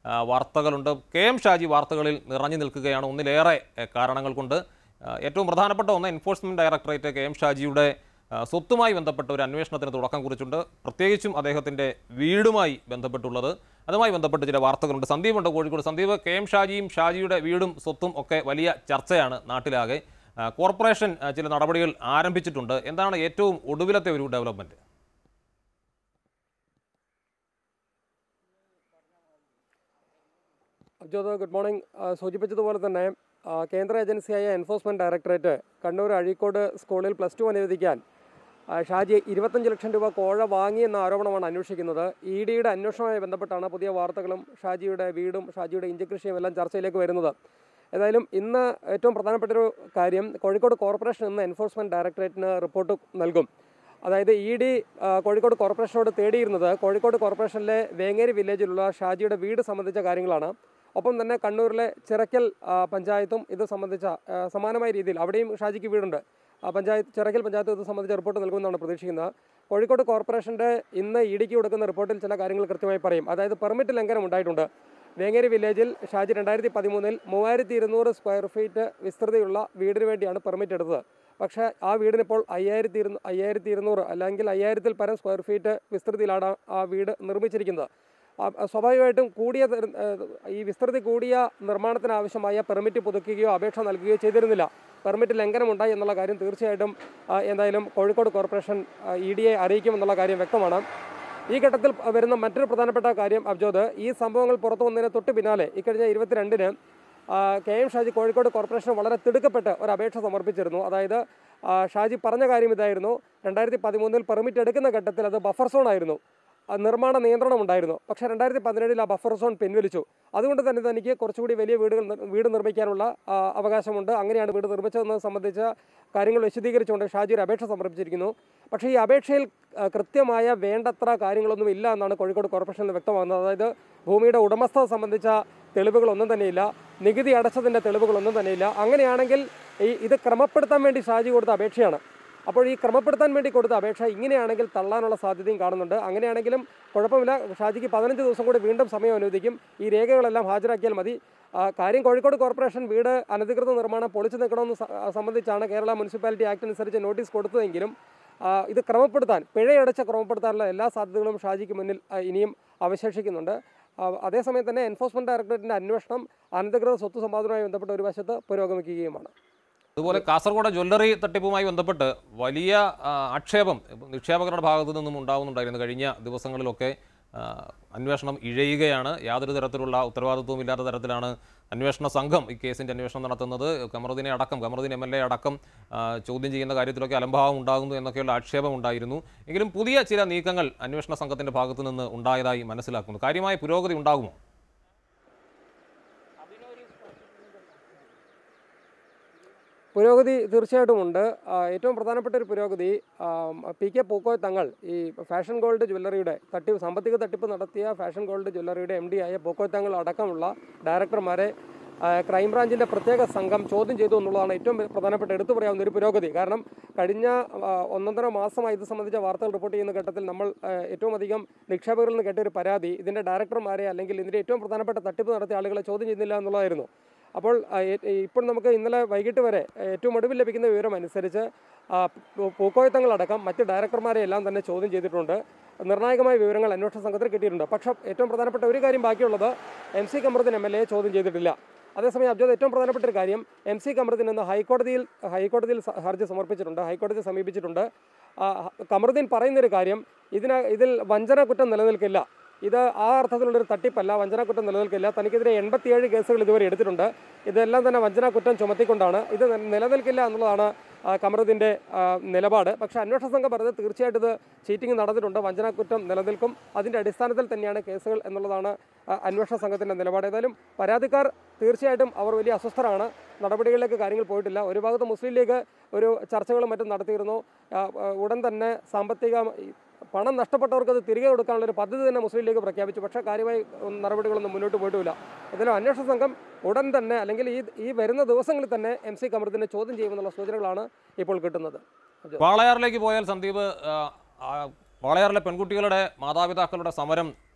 ആ, വാർത്തകളുണ്ട് കെ എം ഷാജി വാർത്തകളിൽ നിറഞ്ഞു നിൽക്കുകയാണ് ഒന്നിലേറെ എ, കാരണങ്ങൾ കൊണ്ട് ആ, ഏറ്റവും പ്രധാനപ്പെട്ട ഒന്ന് എൻഫോഴ്സ്മെന്റ് ഡയറക്ടറേറ്റ് കെ എം ഷാജിയുടെ ആ, സ്വത്തുമായി ബന്ധപ്പെട്ട ഒരു അന്വേഷണത്തിന് തുടക്കം കുറിച്ചിട്ടുണ്ട് പ്രത്യേകിച്ചും അദ്ദേഹത്തിൻ്റെ വീടുമായി ബന്ധപ്പെട്ടുള്ളത് അതുമായി ബന്ധപ്പെട്ട് ചില വാർത്തകളുണ്ട് സന്ദീപുണ്ട് കോഴിക്കോട് സന്ദീപ് കെ എം ഷാജിയും ഷാജിയുടെ വീടും സ്വത്തും ഒക്കെ വലിയ ചർച്ചയാണ് നാട്ടിലാകെ ആ, കോർപ്പറേഷൻ ആ, ചില നടപടികൾ ആരംഭിച്ചിട്ടുണ്ട് എന്താണ് ഏറ്റവും ഒടുവിലത്തെ ഒരു ഡെവലപ്മെന്റ് അബ്ജോദ് ഗുഡ് മോർണിംഗ് ആ, സൂചിപ്പിച്ചതുപോലെ തന്നെ ആ, കേന്ദ്ര ഏജൻസിയായ എൻഫോഴ്സ്മെന്റ് ഡയറക്ടറേറ്റ് കണ്ണൂർ അഴീക്കോട് സ്കൂളിൽ പ്ലസ് ടു അനുവദിക്കാൻ ആ, ഷാജി ഇരുപത്തഞ്ച് ലക്ഷം രൂപ കോഴ വാങ്ങിയെന്ന ആരോപണമാണ് അന്വേഷിക്കുന്നത് ഇ ഡിയുടെ അന്വേഷണവുമായി ബന്ധപ്പെട്ടാണ് പുതിയ വാർത്തകളും ഷാജിയുടെ വീടും ഷാജിയുടെ ഇഞ്ചകൃഷിയും എല്ലാം ചർച്ചയിലേക്ക് വരുന്നത് ഏതായാലും ഇന്ന് ഏറ്റവും പ്രധാനപ്പെട്ട ഒരു കാര്യം കോഴിക്കോട് കോർപ്പറേഷൻ ഇന്ന് എൻഫോഴ്സ്മെന്റ് ഡയറക്ടറേറ്റിന് റിപ്പോർട്ട് നൽകും അതായത് ഇ ഡി കോഴിക്കോട് കോർപ്പറേഷനോട് തേടിയിരുന്നത് കോഴിക്കോട് കോർപ്പറേഷനിലെ വേങ്ങേരി വില്ലേജിലുള്ള ഷാജിയുടെ വീട് സംബന്ധിച്ച കാര്യങ്ങളാണ് ഒപ്പം തന്നെ കണ്ണൂരിലെ ചിറക്കൽ ആ, പഞ്ചായത്തും ഇത് സംബന്ധിച്ച ആ, സമാനമായ രീതിയിൽ അവിടെയും ഷാജിക്ക് വീടുണ്ട് ആ, പഞ്ചായത്ത് ചിറക്കൽ പഞ്ചായത്ത് ഇത് സംബന്ധിച്ച റിപ്പോർട്ട് നൽകുമെന്നാണ് പ്രതീക്ഷിക്കുന്നത് കോഴിക്കോട് കോർപ്പറേഷൻ്റെ ഇന്ന് ഇ ഡിക്ക് കൊടുക്കുന്ന റിപ്പോർട്ടിൽ ചില കാര്യങ്ങൾ കൃത്യമായി പറയും അതായത് പെർമിറ്റ് ലംഘനം ഉണ്ടായിട്ടുണ്ട് വേങ്ങേരി വില്ലേജിൽ ഷാജി രണ്ടായിരത്തി പതിമൂന്നിൽ മൂവായിരത്തി ഇരുന്നൂറ് സ്ക്വയർ ഫീറ്റ് വിസ്തൃതിയുള്ള വീടിന് വേണ്ടിയാണ് പെർമിറ്റ് എടുത്തത് പക്ഷേ ആ വീടിനിപ്പോൾ അയ്യായിരത്തി ഇരുന്നൂ അയ്യായിരത്തി ഇരുന്നൂറ് അല്ലെങ്കിൽ അയ്യായിരത്തിൽ പരം സ്ക്വയർ ഫീറ്റ് വിസ്തൃതിയിലാണ് ആ വീട് നിർമ്മിച്ചിരിക്കുന്നത് ആ- ആ സ്വാഭാവികമായിട്ടും കൂടിയ തര- ഏഹ് ഈ വിസ്തൃതി കൂടിയ നിർമ്മാണത്തിന് ആവശ്യമായ പെർമിറ്റ് പുതുക്കുകയോ അപേക്ഷ നൽകുകയോ ചെയ്തിരുന്നില്ല പെർമിറ്റ് ലംഘനമുണ്ടായി എന്നുള്ള കാര്യം തീർച്ചയായിട്ടും ആ, എന്തായാലും കോഴിക്കോട് കോർപ്പറേഷൻ ഇ ഡി എ അറിയിക്കുമെന്നുള്ള കാര്യം വ്യക്തമാണ് ഈ ഘട്ടത്തിൽ വരുന്ന മറ്റൊരു പ്രധാനപ്പെട്ട കാര്യം അബ്ജോദ് ഈ സംഭവങ്ങൾ പുറത്തു വന്നതിന് തൊട്ട് പിന്നാലെ ഇക്കഴിഞ്ഞ ഇരുപത്തിരണ്ടിന് ആ, K M Shaji Kozhikode corporation വളരെ തിടുക്കപ്പെട്ട് ഒരു അപേക്ഷ സമർപ്പിച്ചിരുന്നു അതായത് ആ, ഷാജി പറഞ്ഞ കാര്യം ഇതായിരുന്നു രണ്ടായിരത്തി പതിമൂന്നിൽ പെർമിറ്റ് എടുക്കുന്ന ഘട്ടത്തിൽ അത് ബഫർ സോൺ ആയിരുന്നു ആ, നിർമ്മാണ നിയന്ത്രണം ഉണ്ടായിരുന്നു പക്ഷേ രണ്ടായിരത്തി പതിനേഴിൽ ആ ബഫർ സോൺ പിൻവലിച്ചു അതുകൊണ്ട് തന്നെ തനിക്ക് കുറച്ചുകൂടി വലിയ വീടുകൾ നിർ- വീട് നിർമ്മിക്കാനുള്ള ആ, അവകാശമുണ്ട് അങ്ങനെയാണ് വീട് നിർമ്മിച്ചതെന്നത് സംബന്ധിച്ച കാര്യങ്ങൾ വിശദീകരിച്ചുകൊണ്ട് ഷാജി ഒരു അപേക്ഷ സമർപ്പിച്ചിരിക്കുന്നു പക്ഷേ ഈ അപേക്ഷയിൽ ആ, കൃത്യമായ വേണ്ടത്ര കാര്യങ്ങളൊന്നും ഇല്ല എന്നാണ് കോഴിക്കോട് കോർപ്പറേഷനിൽ വ്യക്തമാകുന്നത് അതായത് ഭൂമിയുടെ ഉടമസ്ഥത സംബന്ധിച്ച തെളിവുകളൊന്നും തന്നെയില്ല നികുതി അടച്ചതിൻ്റെ തെളിവുകളൊന്നും തന്നെയില്ല അങ്ങനെയാണെങ്കിൽ ഈ ഇത് ക്രമപ്പെടുത്താൻ വേണ്ടി ഷാജി കൊടുത്ത അപേക്ഷയാണ് അപ്പോൾ ഈ ക്രമപ്പെടുത്താൻ വേണ്ടി കൊടുത്ത അപേക്ഷ ഇങ്ങനെയാണെങ്കിൽ തള്ളാനുള്ള സാധ്യതയും കാണുന്നുണ്ട് അങ്ങനെയാണെങ്കിലും കുഴപ്പമില്ല ഷാജിക്ക് പതിനഞ്ച് ദിവസം കൂടി വീണ്ടും സമയം അനുവദിക്കും ഈ രേഖകളെല്ലാം ഹാജരാക്കിയാൽ മതി ആ, കാര്യം കോഴിക്കോട് കോർപ്പറേഷൻ വീട് അനധികൃത നിർമ്മാണം പൊളിച്ചു നിൽക്കണമെന്ന് സ- സംബന്ധിച്ചാണ് കേരള മുനിസിപ്പാലിറ്റി ആക്ട് അനുസരിച്ച് നോട്ടീസ് കൊടുത്തതെങ്കിലും ആ, ഇത് ക്രമപ്പെടുത്താൻ പിഴയടച്ച ക്രമപ്പെടുത്താനുള്ള എല്ലാ സാധ്യതകളും ഷാജിക്ക് മുന്നിൽ ആ, ഇനിയും അവശേഷിക്കുന്നുണ്ട് ആ, അതേസമയം തന്നെ എൻഫോഴ്സ്മെന്റ് ഡയറക്ടറേറ്റിന്റെ അന്വേഷണം അനധികൃത സ്വത്ത് സമ്പാദനവുമായി ബന്ധപ്പെട്ട ഒരു വശത്ത് പുരോഗമിക്കുകയുമാണ് അതുപോലെ കാസർഗോഡ് ജ്വല്ലറി തട്ടിപ്പുമായി ബന്ധപ്പെട്ട് വലിയ ആ, ആക്ഷേപം നിക്ഷേപകരുടെ ഭാഗത്തു നിന്നും ഉണ്ടാകുന്നുണ്ടായിരുന്നു കഴിഞ്ഞ ദിവസങ്ങളിലൊക്കെ ആ, അന്വേഷണം ഇഴയുകയാണ് യാതൊരു തരത്തിലുള്ള ഉത്തരവാദിത്വവും ഇല്ലാത്ത തരത്തിലാണ് അന്വേഷണ സംഘം ഈ കേസിൻ്റെ അന്വേഷണം നടത്തുന്നത് കമറുദ്ദീനെ അടക്കം കമറുദ്ദീൻ എം എൽ എ അടക്കം ആ, ചോദ്യം ചെയ്യുന്ന കാര്യത്തിലൊക്കെ അലംഭാവം ഉണ്ടാകുന്നു എന്നൊക്കെയുള്ള ആക്ഷേപം ഉണ്ടായിരുന്നു എങ്കിലും പുതിയ ചില നീക്കങ്ങൾ അന്വേഷണ സംഘത്തിൻ്റെ ഭാഗത്തു നിന്ന് ഉണ്ടായതായി മനസ്സിലാക്കുന്നു കാര്യമായ പുരോഗതി ഉണ്ടാകുമോ പുരോഗതി തീർച്ചയായിട്ടും ഉണ്ട് ആ, ഏറ്റവും പ്രധാനപ്പെട്ട ഒരു പുരോഗതി ആ, പി കെ പൂക്കോയ് തങ്ങൾ ഈ ഫാഷൻ ഗോൾഡ് ജ്വല്ലറിയുടെ തട്ടിപ്പ് സാമ്പത്തിക തട്ടിപ്പ് നടത്തിയ ഫാഷൻ ഗോൾഡ് ജ്വല്ലറിയുടെ എം ഡി ആയ പൂക്കോയ് തങ്ങൾ അടക്കമുള്ള ഡയറക്ടർമാരെ ആ, ക്രൈംബ്രാഞ്ചിന്റെ പ്രത്യേക സംഘം ചോദ്യം ചെയ്തു എന്നുള്ളതാണ് ഏറ്റവും പ്രധാനപ്പെട്ട എടുത്തു പറയാവുന്ന ഒരു പുരോഗതി കാരണം കഴിഞ്ഞ ആ, ഒന്നൊന്നര മാസമായി ഇത് സംബന്ധിച്ച വാർത്തകൾ റിപ്പോർട്ട് ചെയ്യുന്ന ഘട്ടത്തിൽ നമ്മൾ ആ, ഏറ്റവും അധികം നിക്ഷേപകരിൽ നിന്ന് കേട്ട ഒരു പരാതി ഇതിന്റെ ഡയറക്ടർമാരെ അല്ലെങ്കിൽ ഇതിന്റെ ഏറ്റവും പ്രധാനപ്പെട്ട തട്ടിപ്പ് നടത്തിയ ആളുകളെ ചോദ്യം ചെയ്യുന്നില്ല എന്നുള്ളതായിരുന്നു അപ്പോൾ ആ, ഏ- ഏ- ഇപ്പോൾ നമുക്ക് ഇന്നലെ വൈകിട്ട് വരെ ഏറ്റവും ഒടുവിൽ ലഭിക്കുന്ന വിവരം അനുസരിച്ച് ആ, പൂ- പൂക്കോയത്തങ്ങളടക്കം മറ്റ് ഡയറക്ടർമാരെ എല്ലാം തന്നെ ചോദ്യം ചെയ്തിട്ടുണ്ട് നിർണായകമായ വിവരങ്ങൾ അന്വേഷണ സംഘത്തിന് കിട്ടിയിട്ടുണ്ട് പക്ഷേ ഏറ്റവും പ്രധാനപ്പെട്ട ഒരു കാര്യം ബാക്കിയുള്ളത് M C Kamaruddin M L എ ചോദ്യം ചെയ്തിട്ടില്ല അതേസമയം അബ്ജോദ് ഏറ്റവും പ്രധാനപ്പെട്ട ഒരു കാര്യം എം സി കമറുദ്ദീൻ ഇന്ന് ഹൈക്കോടതിയിൽ ഹൈക്കോടതിയിൽ സ- ഹർജി സമർപ്പിച്ചിട്ടുണ്ട് ഹൈക്കോടതി സമീപിച്ചിട്ടുണ്ട് ആ, ഹ- കമറുദ്ദീൻ പറയുന്നൊരു കാര്യം ഇതിന ഇതിൽ വഞ്ചന കുറ്റം നിലനിൽക്കില്ല ഇത് ആ അർത്ഥത്തിലുള്ളൊരു തട്ടിപ്പല്ല വഞ്ചനാക്കുറ്റം നിലനിൽക്കില്ല തനിക്കെതിരെ എൺപത്തിയേഴ് കേസുകൾ ഇതുവരെ എടുത്തിട്ടുണ്ട് ഇതെല്ലാം തന്നെ വഞ്ചനാക്കുറ്റം ചുമത്തിക്കൊണ്ടാണ് ഇത് നി- നിലനിൽക്കില്ല എന്നുള്ളതാണ് ആ, കമറുദ്ദീൻ്റെ ആ, നിലപാട് പക്ഷേ അന്വേഷണ സംഘം പറഞ്ഞത് തീർച്ചയായിട്ടും ഇത് ചീറ്റിംഗ് നടന്നിട്ടുണ്ട് വഞ്ചനാക്കുറ്റം നിലനിൽക്കും അതിൻ്റെ അടിസ്ഥാനത്തിൽ തന്നെയാണ് കേസുകൾ എന്നുള്ളതാണ് ആ, അന്വേഷണ സംഘത്തിൻ്റെ നിലപാട് ഏതായാലും പരാതിക്കാർ തീർച്ചയായിട്ടും അവർ വലിയ അസ്വസ്ഥരാണ് നടപടികളിലേക്ക് കാര്യങ്ങൾ പോയിട്ടില്ല ഒരു ഭാഗത്ത് മുസ്ലിം ലീഗ് ഒരു ചർച്ചകളും മറ്റും നടത്തിയിരുന്നു ആ, ആ, ഉടൻ തന്നെ സാമ്പത്തിക ഈ പണം നഷ്ടപ്പെട്ടവർക്ക് അത് തിരികെ കൊടുക്കാനുള്ള ഒരു പദ്ധതി തന്നെ മുസ്ലിം ലീഗ് പ്രഖ്യാപിച്ചു പക്ഷേ കാര്യമായി ഒന്നും നടപടികളൊന്നും മുന്നോട്ട് പോയിട്ടുമില്ല ഇതിലും അന്വേഷണ സംഘം ഉടൻ തന്നെ അല്ലെങ്കിൽ ഈ ഈ വരുന്ന ദിവസങ്ങളിൽ തന്നെ എം സി കമറുദ്ദീനെ ചോദ്യം ചെയ്യുമെന്നുള്ള സൂചനകളാണ് ഇപ്പോൾ കിട്ടുന്നത് വാളയാറിലേക്ക് പോയാൽ സന്ദീപ് ആ, ആ, വാളയാറിലെ പെൺകുട്ടികളുടെ മാതാപിതാക്കളുടെ സമരം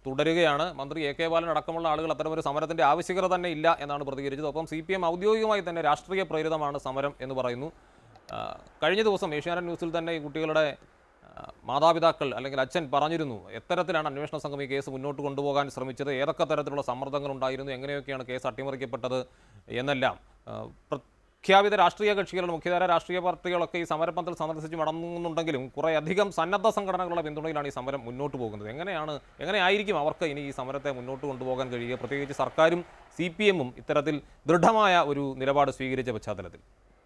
തുടരുകയാണ് മന്ത്രി എ കെ ബാലൻ അടക്കമുള്ള ആളുകൾ അത്തരമൊരു സമരത്തിന്റെ ആവശ്യകത തന്നെ ഇല്ല എന്നാണ് പ്രതികരിച്ചത് ഒപ്പം സി പി എം ഔദ്യോഗികമായി തന്നെ രാഷ്ട്രീയ പ്രേരിതമാണ് സമരം എന്ന് പറയുന്നു ആ, കഴിഞ്ഞ ദിവസം ഏഷ്യാനെറ്റ് ന്യൂസിൽ തന്നെ ഈ കുട്ടികളുടെ ആ, മാതാപിതാക്കൾ അല്ലെങ്കിൽ അച്ഛൻ പറഞ്ഞിരുന്നു എത്തരത്തിലാണ് അന്വേഷണ സംഘം ഈ കേസ് മുന്നോട്ട് കൊണ്ടുപോകാൻ ശ്രമിച്ചത് ഏതൊക്കെ തരത്തിലുള്ള സമ്മർദ്ദങ്ങൾ ഉണ്ടായിരുന്നു എങ്ങനെയൊക്കെയാണ് കേസ് അട്ടിമറിക്കപ്പെട്ടത് എന്നെല്ലാം ആ, പ്രഖ്യാപിത രാഷ്ട്രീയ കക്ഷികളുടെ മുഖ്യധാര രാഷ്ട്രീയ പാർട്ടികളൊക്കെ ഈ സമരപന്തൽ സന്ദർശിച്ച് മടങ്ങുന്നുണ്ടെങ്കിലും കുറേ അധികം സന്നദ്ധ സംഘടനകളുടെ പിന്തുണയിലാണ് ഈ സമരം മുന്നോട്ട് പോകുന്നത് എങ്ങനെയാണ് എങ്ങനെയായിരിക്കും അവർക്ക് ഇനി ഈ സമരത്തെ മുന്നോട്ട് കൊണ്ടുപോകാൻ കഴിയുക പ്രത്യേകിച്ച് സർക്കാരും സി പി എമ്മും ഇത്തരത്തിൽ ദൃഢമായ ഒരു നിലപാട് സ്വീകരിച്ച പശ്ചാത്തലത്തിൽ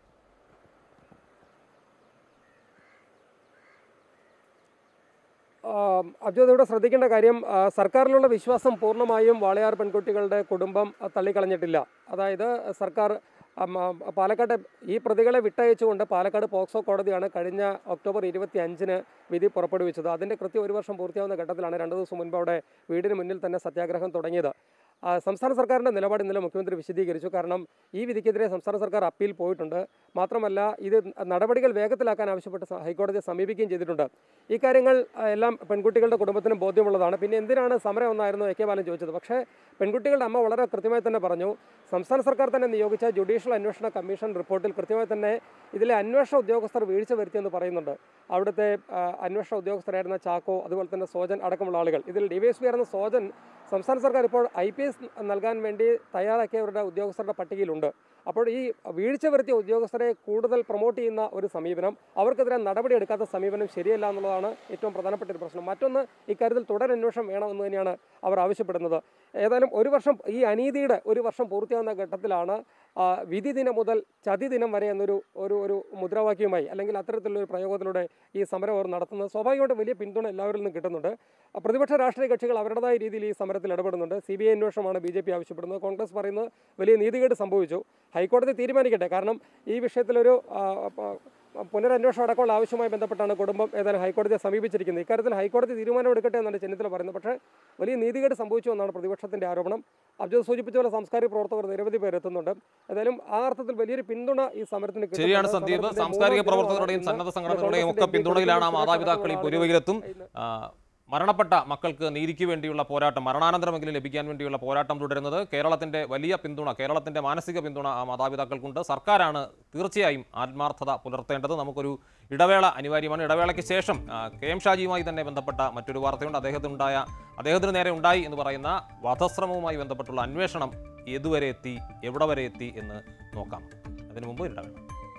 അബ്ജോദ് ഇവിടെ ശ്രദ്ധിക്കേണ്ട കാര്യം ആ, സർക്കാരിലുള്ള വിശ്വാസം പൂർണ്ണമായും വാളയാർ പെൺകുട്ടികളുടെ കുടുംബം ആ, തള്ളിക്കളഞ്ഞിട്ടില്ല അതായത് സർക്കാർ അം, ആ, പാലക്കാട്ടെ ഈ പ്രതികളെ വിട്ടയച്ചുകൊണ്ട് പാലക്കാട് പോക്സോ കോടതിയാണ് കഴിഞ്ഞ ഒക്ടോബർ ഇരുപത്തി അഞ്ചിന് വിധി പുറപ്പെടുവിച്ചത് അതിൻ്റെ കൃത്യം ഒരു വർഷം പൂർത്തിയാവുന്ന ഘട്ടത്തിലാണ് രണ്ട് ദിവസം മുൻപ് അവിടെ വീടിന് മുന്നിൽ തന്നെ സത്യാഗ്രഹം തുടങ്ങിയത് ആ, സംസ്ഥാന സർക്കാരിൻ്റെ നിലപാട് ഇന്നലെ മുഖ്യമന്ത്രി വിശദീകരിച്ചു കാരണം ഈ വിധിക്കെതിരെ സംസ്ഥാന സർക്കാർ അപ്പീൽ പോയിട്ടുണ്ട് മാത്രമല്ല ഇത് നടപടികൾ വേഗത്തിലാക്കാൻ ആവശ്യപ്പെട്ട് സ- ഹൈക്കോടതിയെ സമീപിക്കുകയും ചെയ്തിട്ടുണ്ട് ഈ കാര്യങ്ങൾ ആ, എല്ലാം പെൺകുട്ടികളുടെ കുടുംബത്തിനും ബോധ്യമുള്ളതാണ് പിന്നെ എന്തിനാണ് സമരം എന്നായിരുന്നു എ കെ ബാലൻ ചോദിച്ചത് പക്ഷേ പെൺകുട്ടികളുടെ അമ്മ വളരെ കൃത്യമായി തന്നെ പറഞ്ഞു സംസ്ഥാന സർക്കാർ തന്നെ നിയോഗിച്ച ജുഡീഷ്യൽ അന്വേഷണ കമ്മീഷൻ റിപ്പോർട്ടിൽ കൃത്യമായി തന്നെ ഇതിലെ അന്വേഷണ ഉദ്യോഗസ്ഥർ വീഴ്ച വരുത്തിയെന്ന് പറയുന്നുണ്ട് അവിടുത്തെ ആ, അന്വേഷണ ഉദ്യോഗസ്ഥരായിരുന്ന ചാക്കോ അതുപോലെ തന്നെ സോജൻ അടക്കമുള്ള ആളുകൾ ഇതിൽ ഡിവൈഎസ്പി ആയിരുന്ന സോജൻ സംസ്ഥാന സർക്കാർ ഇപ്പോൾ ഐ പി എസ് നൽകാൻ വേണ്ടി തയ്യാറാക്കിയവരുടെ ഉദ്യോഗസ്ഥരുടെ പട്ടികയിലുണ്ട് അപ്പോൾ ഈ വീഴ്ച വരുത്തിയ ഉദ്യോഗസ്ഥരെ കൂടുതൽ പ്രൊമോട്ട് ചെയ്യുന്ന ഒരു സമീപനം അവർക്കെതിരെ നടപടിയെടുക്കാത്ത സമീപനം ശരിയല്ല എന്നുള്ളതാണ് ഏറ്റവും പ്രധാനപ്പെട്ട ഒരു പ്രശ്നം മറ്റൊന്ന് ഇക്കാര്യത്തിൽ തുടരന്വേഷണം വേണമെന്ന് തന്നെയാണ് അവർ ആവശ്യപ്പെടുന്നത് ഏതായാലും ഒരു വർഷം ഈ അനീതിയുടെ ഒരു വർഷം പൂർത്തിയാകുന്ന ഘട്ടത്തിലാണ് ആ, വിധി ദിനം മുതൽ ചതി ദിനം വരെ എന്നൊരു ഒരു ഒരു മുദ്രാവാക്യവുമായി അല്ലെങ്കിൽ അത്തരത്തിലുള്ള ഒരു പ്രയോഗത്തിലൂടെ ഈ സമരം അവർ നടത്തുന്നത് സ്വാഭാവികമായിട്ടും വലിയ പിന്തുണ എല്ലാവരിൽ നിന്നും കിട്ടുന്നുണ്ട് ആ, പ്രതിപക്ഷ രാഷ്ട്രീയ കക്ഷികൾ അവരുടേതായ രീതിയിൽ ഈ സമരത്തിൽ ഇടപെടുന്നുണ്ട് സി ബി ഐ അന്വേഷണമാണ് ബി ജെ പി ആവശ്യപ്പെടുന്നത് കോൺഗ്രസ് പറയുന്നത് വലിയ നീതികേട് സംഭവിച്ചു ഹൈക്കോടതി തീരുമാനിക്കട്ടെ കാരണം ഈ വിഷയത്തിലൊരു ആ, പ- പുനരന്വേഷണം അടക്കമുള്ള ആവശ്യവുമായി ബന്ധപ്പെട്ടാണ് കുടുംബം ഏതായാലും ഹൈക്കോടതിയെ സമീപിച്ചിരിക്കുന്നത് ഇക്കാര്യത്തിൽ ഹൈക്കോടതി തീരുമാനമെടുക്കട്ടെ എന്നാണ് ചെന്നിത്തല പറയുന്നത് പക്ഷേ വലിയ നീതികേട് സംഭവിച്ചു എന്നാണ് പ്രതിപക്ഷത്തിന്റെ ആരോപണം അബ്ജോദ് സൂചിപ്പിച്ച പോലെ സാംസ്കാരിക പ്രവർത്തകർ നിരവധി പേർ എത്തുന്നുണ്ട് ഏതായാലും ആ അർത്ഥത്തിൽ വലിയൊരു പിന്തുണ ഈ സമരത്തിന് കിട്ടുന്നുണ്ട്. ശരിയാണ് സന്ദീപ് സമരത്തിന്റെ സാംസ്കാരിക മൂന്നാം പ്രവർത്തകരുടെയും ദിനമാണ് സന്നദ്ധ ഇന്ന് സംഘടനകളുടെയും ഒക്കെ കോൺഗ്രസിന്റെ പിന്തുണയിലാണ് ആ സുരേഷ് മാതാപിതാക്കൾ ഈ അടക്കമുള്ള പുരുവയിലെത്തും ഇന്ന് ആ, മരണപ്പെട്ട മക്കൾക്ക് നീതിക്ക് വേണ്ടിയുള്ള പോരാട്ടം മരണാനന്തരമെങ്കിലും ലഭിക്കാൻ വേണ്ടിയുള്ള പോരാട്ടം തുടരുന്നത് കേരളത്തിന്റെ വലിയ പിന്തുണ കേരളത്തിന്റെ മാനസിക പിന്തുണ ആ മാതാപിതാക്കൾക്കുണ്ട് സർക്കാരാണ് തീർച്ചയായും ആത്മാർത്ഥത പുലർത്തേണ്ടത് നമുക്കൊരു ഇടവേള അനിവാര്യമാണ് ഇടവേളയ്ക്ക് ശേഷം ആ, കെ എം ഷാജിയുമായി തന്നെ ബന്ധപ്പെട്ട മറ്റൊരു വാർത്തയുണ്ട് അദ്ദേഹത്തിനുണ്ടായ അദ്ദേഹത്തിന് നേരെ ഉണ്ടായി എന്ന് പറയുന്ന വധശ്രമവുമായി ബന്ധപ്പെട്ടുള്ള അന്വേഷണം ഏതുവരെ എത്തി എവിടെ വരെ എത്തി എന്ന് നോക്കാം അതിനു മുമ്പ് ഒരു ഇടവേള